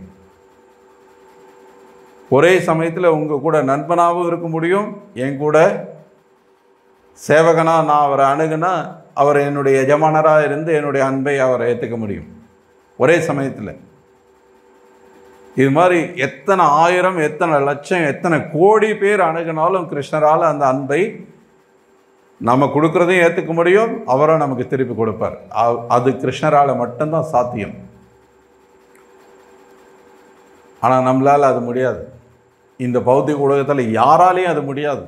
ஒரே சமயத்தில் உங்கள் கூட நண்பனாகவும் இருக்க முடியும் என் கூட சேவகனாக நான் அவரை அணுகுனா அவர் என்னுடைய எஜமானராக இருந்து என்னுடைய அன்பை அவரை ஏற்றுக்க முடியும் ஒரே சமயத்தில் இது மாதிரி எத்தனை ஆயிரம் எத்தனை லட்சம் எத்தனை கோடி பேர் அணுகினாலும் கிருஷ்ணரால் அந்த அன்பை நம்ம கொடுக்குறதையும் ஏற்றுக்க முடியும் அவரும் நமக்கு திருப்பி கொடுப்பார் அ- அது கிருஷ்ணரால் மட்டும்தான் சாத்தியம் ஆனால் நம்மளால் அது முடியாது இந்த பௌத்திக உலகத்தில் யாராலையும் அது முடியாது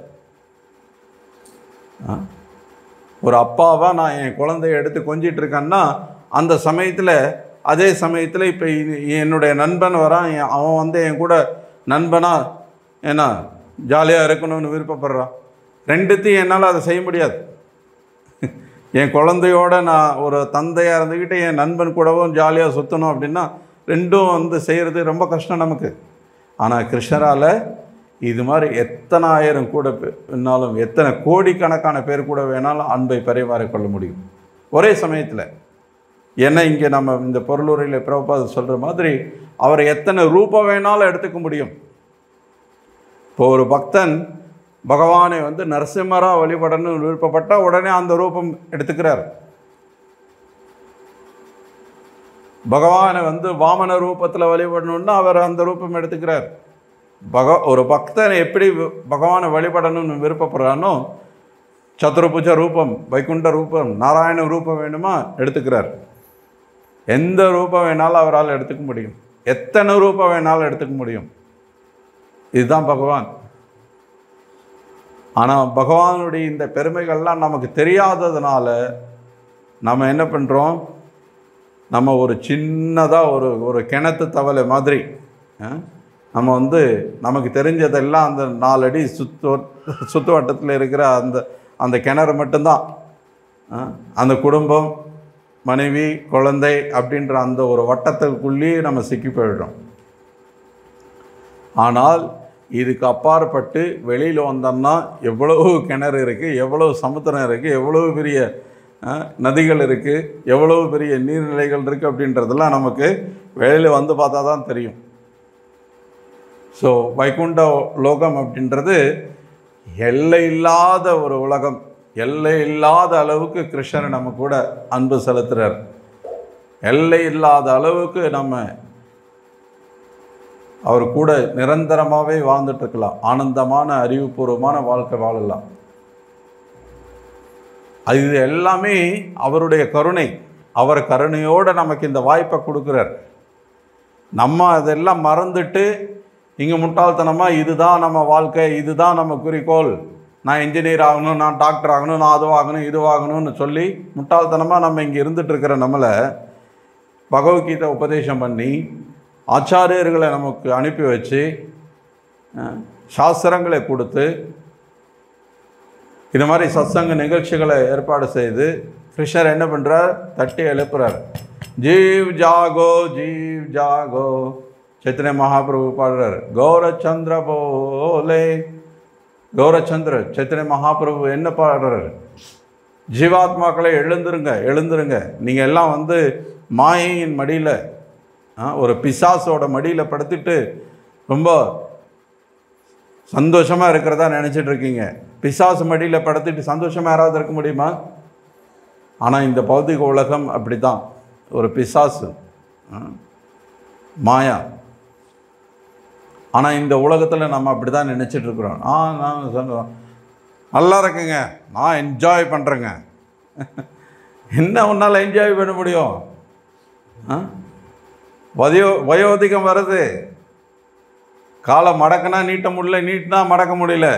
ஆ? ஒரு அப்பாவா நான் என் குழந்தைய எடுத்து கொஞ்சிட்டு இருக்கேன்னா அந்த சமயத்தில் அதே சமயத்தில் இப்போ என்னுடைய நண்பன் வரான் என் அவன் வந்து என் கூட நண்பனா என்ன ஜாலியாக இருக்கணும்னு விருப்பப்படுறான் ரெண்டுத்தையும் என்னால் அதை செய்ய முடியாது என் குழந்தையோட நான் ஒரு தந்தையாக இருந்துக்கிட்டு என் நண்பன் கூடவும் ஜாலியாக சுற்றணும் அப்படின்னா ரெண்டும் வந்து செய்கிறது ரொம்ப கஷ்டம் நமக்கு ஆனால் கிருஷ்ணரால் இது மாதிரி எத்தனை ஆயிரம் கூட வேணாலும் எத்தனை கோடிக்கணக்கான பேர் கூட வேணாலும் அன்பை பரிமாறிக் கொள்ள முடியும் ஒரே சமயத்தில் ஏன்னா இங்கே நம்ம இந்த பொருளுரையில் பிரபுபாத சொல்கிற மாதிரி அவர் எத்தனை ரூபம் வேணாலும் எடுத்துக்க முடியும் இப்போ ஒரு பக்தன் பகவானை வந்து நரசிம்மராக வழிபடணும்னு விருப்பப்பட்டால் உடனே அந்த ரூபம் எடுத்துக்கிறார் பகவானை வந்து வாமன ரூபத்தில் வழிபடணும்னா அவர் அந்த ரூபம் எடுத்துக்கிறார் பக ஒரு பக்தன் எப்படி வி- பகவானை வழிபடணும்னு விருப்பப்படுறானோ சதுர்புஜ ரூபம் வைகுண்ட ரூபம் நாராயண ரூபம் வேணுமா எடுத்துக்கிறார் எந்த ரூபம் வேணாலும் அவரால் எடுத்துக்க முடியும் எத்தனை ரூபம் வேணாலும் எடுத்துக்க முடியும் இதுதான் பகவான் ஆனால் பகவானுடைய இந்த பெருமைகள்லாம் நமக்கு தெரியாததுனால நம்ம என்ன பண்ணுறோம் நம்ம ஒரு சின்னதாக ஒரு ஒரு கிணத்து தவளை மாதிரி ஆ? நம்ம வந்து நமக்கு தெரிஞ்சதெல்லாம் அந்த நாலடி சுத்து சுற்று வட்டத்தில் இருக்கிற அந்த அந்த கிணறு மட்டும்தான் ஆ? அந்த குடும்பம் மனைவி குழந்தை அப்படின்ற அந்த ஒரு வட்டத்துக்குள்ளேயே நம்ம சிக்கி போயிடுறோம் ஆனால் இதுக்கு அப்பாற்பட்டு வெளியில் வந்தோம்னா எவ்வளவு கிணறு இருக்குது எவ்வளவு சமுத்திரம் இருக்குது எவ்வளவு பெரிய அஹ், நதிகள் இருக்குது எவ்வளவு பெரிய நீர்நிலைகள் இருக்குது அப்படின்றதெல்லாம் நமக்கு வெளியில் வந்து பார்த்தா தான் தெரியும் ஸோ வைகுண்ட லோகம் அப்படின்றது எல்லை இல்லாத ஒரு உலகம் எல்லை இல்லாத அளவுக்கு கிருஷ்ணர் நம்ம கூட அன்பு செலுத்துறார் எல்லை இல்லாத அளவுக்கு நம்ம அவர் கூட நிரந்தரமாகவே வாழ்ந்துட்டு இருக்கலாம் ஆனந்தமான அறிவுபூர்வமான வாழ்க்கை வாழலாம் அது இது எல்லாமே அவருடைய கருணை அவர் கருணையோடு நமக்கு இந்த வாய்ப்பை கொடுக்குறார் நம்ம அதெல்லாம் மறந்துட்டு இங்கே முட்டாள்தனமாக இதுதான் நம்ம வாழ்க்கை இதுதான் நம்ம குறிக்கோள் நான் இன்ஜினியர் ஆகணும் நான் டாக்டர் ஆகணும் நான் அதுவாகணும் இதுவாகணும்னு சொல்லி முட்டாள்தனமாக நம்ம இங்கே இருந்துட்டு இருக்கிற நம்மளை பகவத்கீதை உபதேசம் பண்ணி ஆச்சாரியர்களை நமக்கு அனுப்பி வச்சு அஹ், சாஸ்திரங்களை கொடுத்து இது மாதிரி சத்சங்க நிகழ்ச்சிகளை ஏற்பாடு செய்து கிருஷ்ணர் என்ன பண்ணுறார் தட்டி எழுப்புறார் ஜீவ் ஜாகோ ஜீவ் ஜாகோ சைத்தன்ய மகாபிரபு பாடுறார் கௌரச்சந்திர போலே கௌரச்சந்திர சைத்தன்ய மகாபிரபு என்ன பாடுறாரு ஜீவாத்மாக்களை எழுந்துருங்க எழுந்துருங்க நீங்கள் எல்லாம் வந்து மாயையின் மடியில் ஒரு பிசாசோட மடியில் படுத்துட்டு ரொம்ப சந்தோஷமாக இருக்கிறதா நினச்சிட்டு இருக்கீங்க பிசாசு மடியில் படுத்துட்டு சந்தோஷமாக யாராவது இருக்க முடியுமா ஆனால் இந்த பௌதிக உலகம் அப்படி தான் ஒரு பிசாசு ஆ, மாயா ஆனால் இந்த உலகத்தில் நம்ம அப்படி தான் நினச்சிட்டு இருக்கிறோம் ஆ நான் சொல்லுவோம் நல்லா இருக்குங்க நான் என்ஜாய் பண்ணுறேங்க என்ன உன்னால் என்ஜாய் பண்ண முடியும் ஆ வயோ வயோதிகம் வருது காலை மடக்குனா நீட்ட முடியல நீட்டினா மடக்க முடியல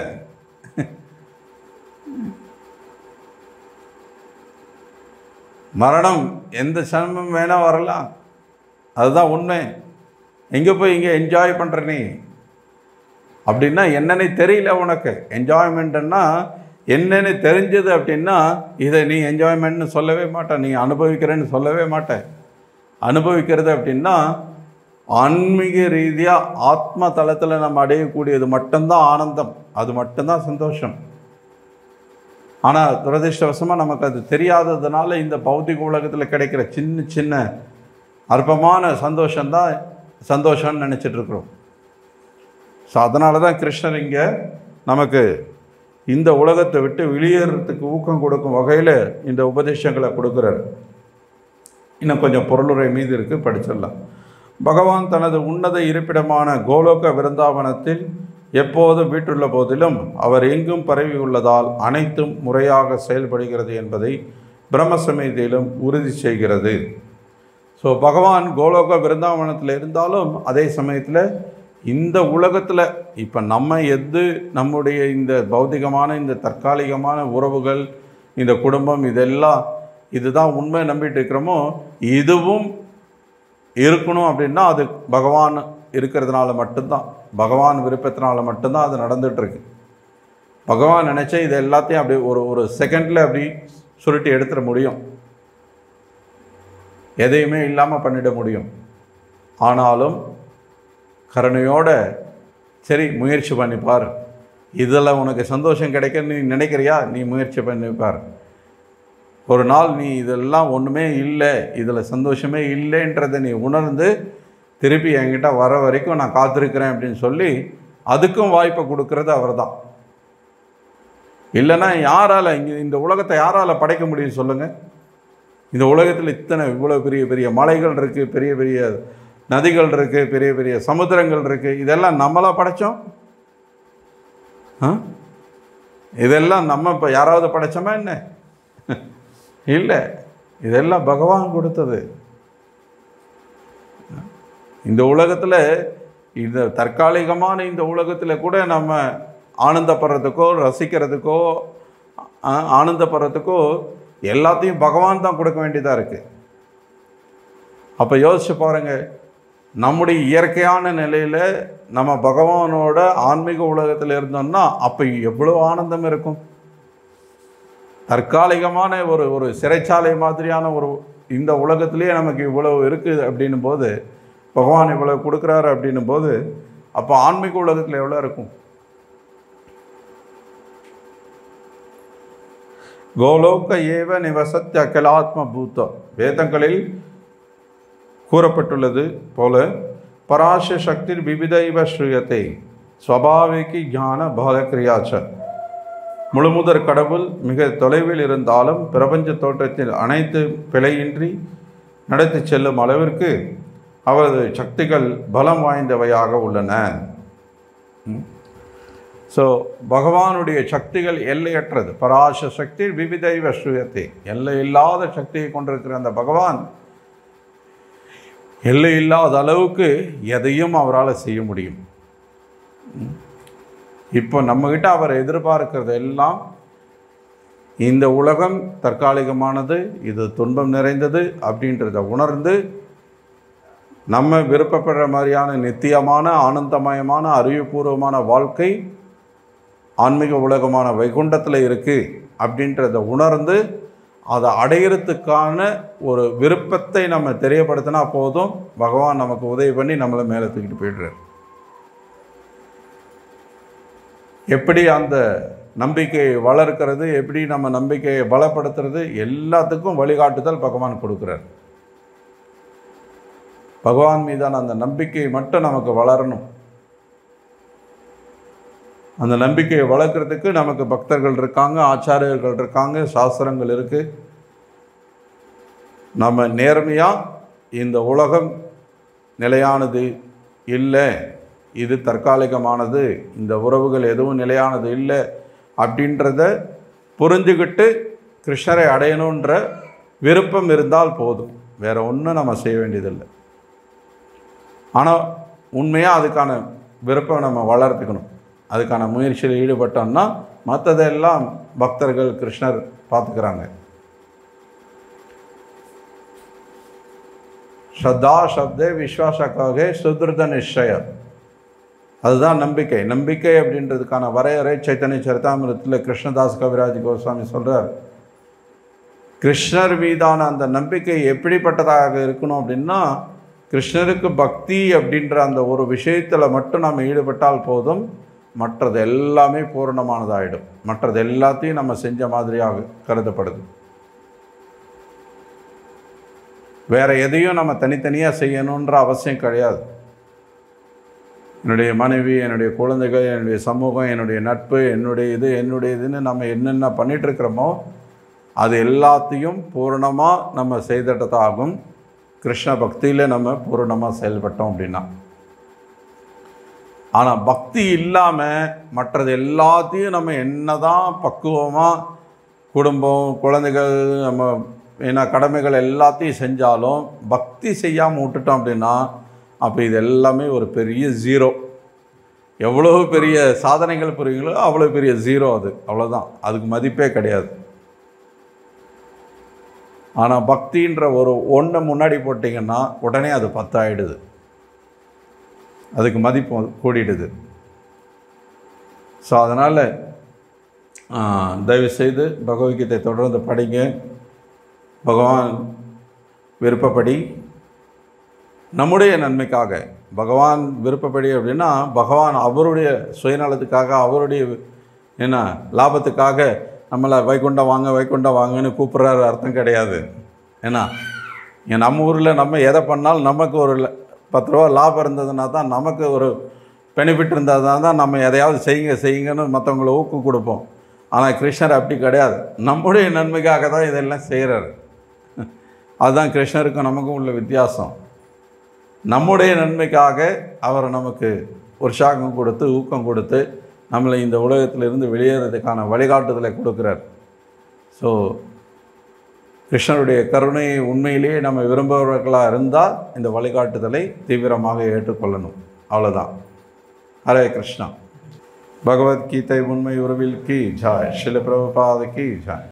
மரணம் எந்த சமயம் வேணால் வரலாம் அதுதான் உண்மை எங்கே போய் இங்கே என்ஜாய் பண்ணுற நீ அப்படின்னா என்னன்னு தெரியல உனக்கு என்ஜாய்மெண்ட்டுன்னா என்னன்னு தெரிஞ்சது அப்படின்னா இதை நீ என்ஜாய்மெண்ட்னு சொல்லவே மாட்ட நீ அனுபவிக்கிறேன்னு சொல்லவே மாட்ட அனுபவிக்கிறது அப்படின்னா ஆன்மீக ரீதியாக ஆத்ம தளத்தில் நம்ம அடையக்கூடியது மட்டும்தான் ஆனந்தம் அது மட்டும்தான் சந்தோஷம் ஆனால் துரதிர்ஷ்டவசமாக நமக்கு அது தெரியாததுனால இந்த பௌத்திக உலகத்தில் கிடைக்கிற சின்ன சின்ன அற்பமான சந்தோஷம்தான் சந்தோஷம்னு நினச்சிட்டு இருக்கிறோம் ஸோ அதனால தான் கிருஷ்ணர் இங்கே நமக்கு இந்த உலகத்தை விட்டு வெளியேறதுக்கு ஊக்கம் கொடுக்கும் வகையில் இந்த உபதேசங்களை கொடுக்குறாரு இன்னும் கொஞ்சம் பொருளுரை மீது இருக்குது படிச்சிடலாம் பகவான் தனது உன்னத இருப்பிடமான கோலோக விருந்தாவனத்தில் எப்போதும் வீட்டுள்ள போதிலும் அவர் எங்கும் பரவி உள்ளதால் அனைத்தும் முறையாக செயல்படுகிறது என்பதை பிரம்மசமயத்திலும் உறுதி செய்கிறது ஸோ பகவான் கோலோக விருந்தாவனத்தில் இருந்தாலும் அதே சமயத்தில் இந்த உலகத்தில் இப்போ நம்ம எது நம்முடைய இந்த பௌதிகமான இந்த தற்காலிகமான உறவுகள் இந்த குடும்பம் இதெல்லாம் இதுதான் உண்மை நம்பிட்டு இருக்கிறோமோ இதுவும் இருக்கணும் அப்படின்னா அது பகவான் இருக்கிறதுனால மட்டும்தான் பகவான் விருப்பத்தினால மட்டும்தான் அது நடந்துகிட்ருக்கு பகவான் நினச்சா இது எல்லாத்தையும் அப்படி ஒரு ஒரு செகண்டில் அப்படி சுருட்டி எடுத்துட முடியும் எதையுமே இல்லாமல் பண்ணிட முடியும் ஆனாலும் கருணையோட சரி முயற்சி பண்ணிப்பார் இதில் உனக்கு சந்தோஷம் கிடைக்குன்னு நீ நினைக்கிறியா நீ முயற்சி பண்ணிப்பார் ஒரு நாள் நீ இதெல்லாம் ஒன்றுமே இல்லை இதில் சந்தோஷமே இல்லைன்றதை நீ உணர்ந்து திருப்பி என்கிட்ட வர வரைக்கும் நான் காத்திருக்கிறேன் அப்படின்னு சொல்லி அதுக்கும் வாய்ப்பை கொடுக்கறது அவர் தான் இல்லைன்னா யாரால் இங்கே இந்த உலகத்தை யாரால் படைக்க முடியும் சொல்லுங்கள் இந்த உலகத்தில் இத்தனை இவ்வளோ பெரிய பெரிய மலைகள் இருக்குது பெரிய பெரிய நதிகள் இருக்குது பெரிய பெரிய சமுத்திரங்கள் இருக்குது இதெல்லாம் நம்மளா படைச்சோம் ஆ இதெல்லாம் நம்ம இப்போ யாராவது படைச்சோமா என்ன இல்லை இதெல்லாம் பகவான் கொடுத்தது இந்த உலகத்தில் இந்த தற்காலிகமான இந்த உலகத்தில் கூட நம்ம ஆனந்தப்படுறதுக்கோ ரசிக்கிறதுக்கோ ஆ- ஆனந்தப்படுறதுக்கோ எல்லாத்தையும் பகவான் தான் கொடுக்க வேண்டியதாக இருக்குது அப்போ யோசிச்சு பாருங்க நம்முடைய இயற்கையான நிலையில் நம்ம பகவானோட ஆன்மீக உலகத்தில் இருந்தோம்னா அப்போ எவ்வளோ ஆனந்தம் இருக்கும் தற்காலிகமான ஒரு ஒரு சிறைச்சாலை மாதிரியான ஒரு இந்த உலகத்திலேயே நமக்கு இவ்வளவு இருக்குது அப்படின்னும் போது பகவான் இவ்வளவு கொடுக்குறாரு அப்படின்னும் போது அப்போ ஆன்மீக உலகத்தில் எவ்வளோ இருக்கும் கோலோக ஏவ நிவசத்ய அகிலாத்ம பூத்தம் வேதங்களில் கூறப்பட்டுள்ளது போல பராச சக்தி விவிதைவ ஸ்ரீயத்தை ஸ்வபாவிகி ஞான பாலக்கிரியாச்ச முழுமுதற் கடவுள் மிக தொலைவில் இருந்தாலும் பிரபஞ்ச தோற்றத்தில் அனைத்து பிழையின்றி நடத்தி செல்லும் அளவிற்கு அவரது சக்திகள் பலம் வாய்ந்தவையாக உள்ளன ஸோ பகவானுடைய சக்திகள் எல்லையற்றது பராச சக்தி விவிதைவ ஸ்ரீயத்தை எல்லை இல்லாத சக்தியை கொண்டிருக்கிற அந்த பகவான் எல்லை இல்லாத அளவுக்கு எதையும் அவரால் செய்ய முடியும் ம். இப்போ நம்மக்கிட்ட அவர் எதிர்பார்க்கிறது எல்லாம் இந்த உலகம் தற்காலிகமானது இது துன்பம் நிறைந்தது அப்படின்றத உணர்ந்து நம்ம விருப்பப்படுற மாதிரியான நித்தியமான ஆனந்தமயமான அறிவுபூர்வமான வாழ்க்கை ஆன்மீக உலகமான வைகுண்டத்தில் இருக்குது அப்படின்றத உணர்ந்து அதை அடையிறதுக்கான ஒரு விருப்பத்தை நம்ம தெரியப்படுத்தினா போதும் பகவான் நமக்கு உதவி பண்ணி நம்மளை மேலே தூக்கிட்டு போயிடுறார் எப்படி அந்த நம்பிக்கையை வளர்க்கிறது எப்படி நம்ம நம்பிக்கையை பலப்படுத்துறது எல்லாத்துக்கும் வழிகாட்டுதல் பகவான் கொடுக்குறார் பகவான் மீதான அந்த நம்பிக்கை மட்டும் நமக்கு வளரணும் அந்த நம்பிக்கையை வளர்க்குறதுக்கு நமக்கு பக்தர்கள் இருக்காங்க ஆச்சாரியர்கள் இருக்காங்க சாஸ்திரங்கள் இருக்குது நம்ம நேர்மையாக இந்த உலகம் நிலையானது இல்லை இது தற்காலிகமானது இந்த உறவுகள் எதுவும் நிலையானது இல்லை அப்படின்றத புரிஞ்சுக்கிட்டு கிருஷ்ணரை அடையணுன்ற விருப்பம் இருந்தால் போதும் வேற ஒன்றும் நம்ம செய்ய வேண்டியதில்லை ஆனால் உண்மையாக அதுக்கான விருப்பம் நம்ம வளர்த்துக்கணும் அதுக்கான முயற்சியில் ஈடுபட்டோம்னா மற்றதெல்லாம் பக்தர்கள் கிருஷ்ணர் பார்த்துக்கிறாங்க ஸ்ரத்தா சப்தே விஸ்வாசக்காக சுத்ருத நிச்சய அதுதான் நம்பிக்கை நம்பிக்கை அப்படின்றதுக்கான வரையறை சைத்தன்ய சரிதாமிரத்தில் கிருஷ்ணதாஸ் கவிராஜ் கோஸ்வாமி சொல்கிறார் கிருஷ்ணர் மீதான அந்த நம்பிக்கை எப்படிப்பட்டதாக இருக்கணும் அப்படின்னா கிருஷ்ணருக்கு பக்தி அப்படின்ற அந்த ஒரு விஷயத்தில் மட்டும் நம்ம ஈடுபட்டால் போதும் மற்றது எல்லாமே பூரணமானதாகிடும் மற்றது எல்லாத்தையும் நம்ம செஞ்ச மாதிரியாக கருதப்படுது வேற எதையும் நம்ம தனித்தனியாக செய்யணுன்ற அவசியம் கிடையாது என்னுடைய மனைவி என்னுடைய குழந்தைகள் என்னுடைய சமூகம் என்னுடைய நட்பு என்னுடைய இது என்னுடைய இதுன்னு நம்ம என்னென்ன பண்ணிட்டு இருக்கிறோமோ அது எல்லாத்தையும் பூரணமாக நம்ம செய்திட்டதாகும் கிருஷ்ண பக்தியில் நம்ம பூரணமாக செயல்பட்டோம் அப்படின்னா ஆனால் பக்தி இல்லாமல் மற்றது எல்லாத்தையும் நம்ம என்னதான் பக்குவமாக குடும்பம் குழந்தைகள் நம்ம என்ன கடமைகள் எல்லாத்தையும் செஞ்சாலும் பக்தி செய்யாமல் விட்டுட்டோம் அப்படின்னா அப்போ இது எல்லாமே ஒரு பெரிய ஜீரோ எவ்வளோ பெரிய சாதனைகள் புரியுங்களோ அவ்வளோ பெரிய ஜீரோ அது அவ்வளோதான் அதுக்கு மதிப்பே கிடையாது ஆனால் பக்தின்ற ஒரு ஒன்றை முன்னாடி போட்டிங்கன்னா உடனே அது பத்தாயிடுது அதுக்கு மதிப்பு கூடிடுது ஸோ அதனால் தயவுசெய்து பகவத்கீதை தொடர்ந்து படிங்க பகவான் விருப்பப்படி நம்முடைய நன்மைக்காக பகவான் விருப்பப்படி அப்படின்னா பகவான் அவருடைய சுயநலத்துக்காக அவருடைய என்ன லாபத்துக்காக நம்மளை வைகுண்டம் வாங்க வைகுண்டம் வாங்கன்னு கூப்பிட்றாரு அர்த்தம் கிடையாது ஏன்னா இங்க நம்ம ஊரில் நம்ம எதை பண்ணாலும் நமக்கு ஒரு ல- பத்து ரூபா லாபம் இருந்ததுன்னா தான் நமக்கு ஒரு பெனிஃபிட் இருந்தால் தான் நம்ம எதையாவது செய்யுங்க செய்யுங்கன்னு மற்றவங்கள ஊக்கம் கொடுப்போம் ஆனால் கிருஷ்ணர் அப்படி கிடையாது நம்முடைய நன்மைக்காக தான் இதெல்லாம் செய்கிறாரு அதுதான் கிருஷ்ணருக்கும் நமக்கும் உள்ள வித்தியாசம் நம்முடைய நன்மைக்காக அவர் நமக்கு உற்சாகம் கொடுத்து ஊக்கம் கொடுத்து நம்மளை இந்த உலகத்திலிருந்து வெளியேறதுக்கான வழிகாட்டுதலை கொடுக்குறார் ஸோ கிருஷ்ணருடைய கருணையை உண்மையிலேயே நம்ம விரும்புபவர்களாக இருந்தால் இந்த வழிகாட்டுதலை தீவிரமாக ஏற்றுக்கொள்ளணும் அவ்வளோதான் ஹரே கிருஷ்ணா பகவத்கீதை உண்மை உறவில் கி ஜாய் சில பிரபுபாத கி ஜாய்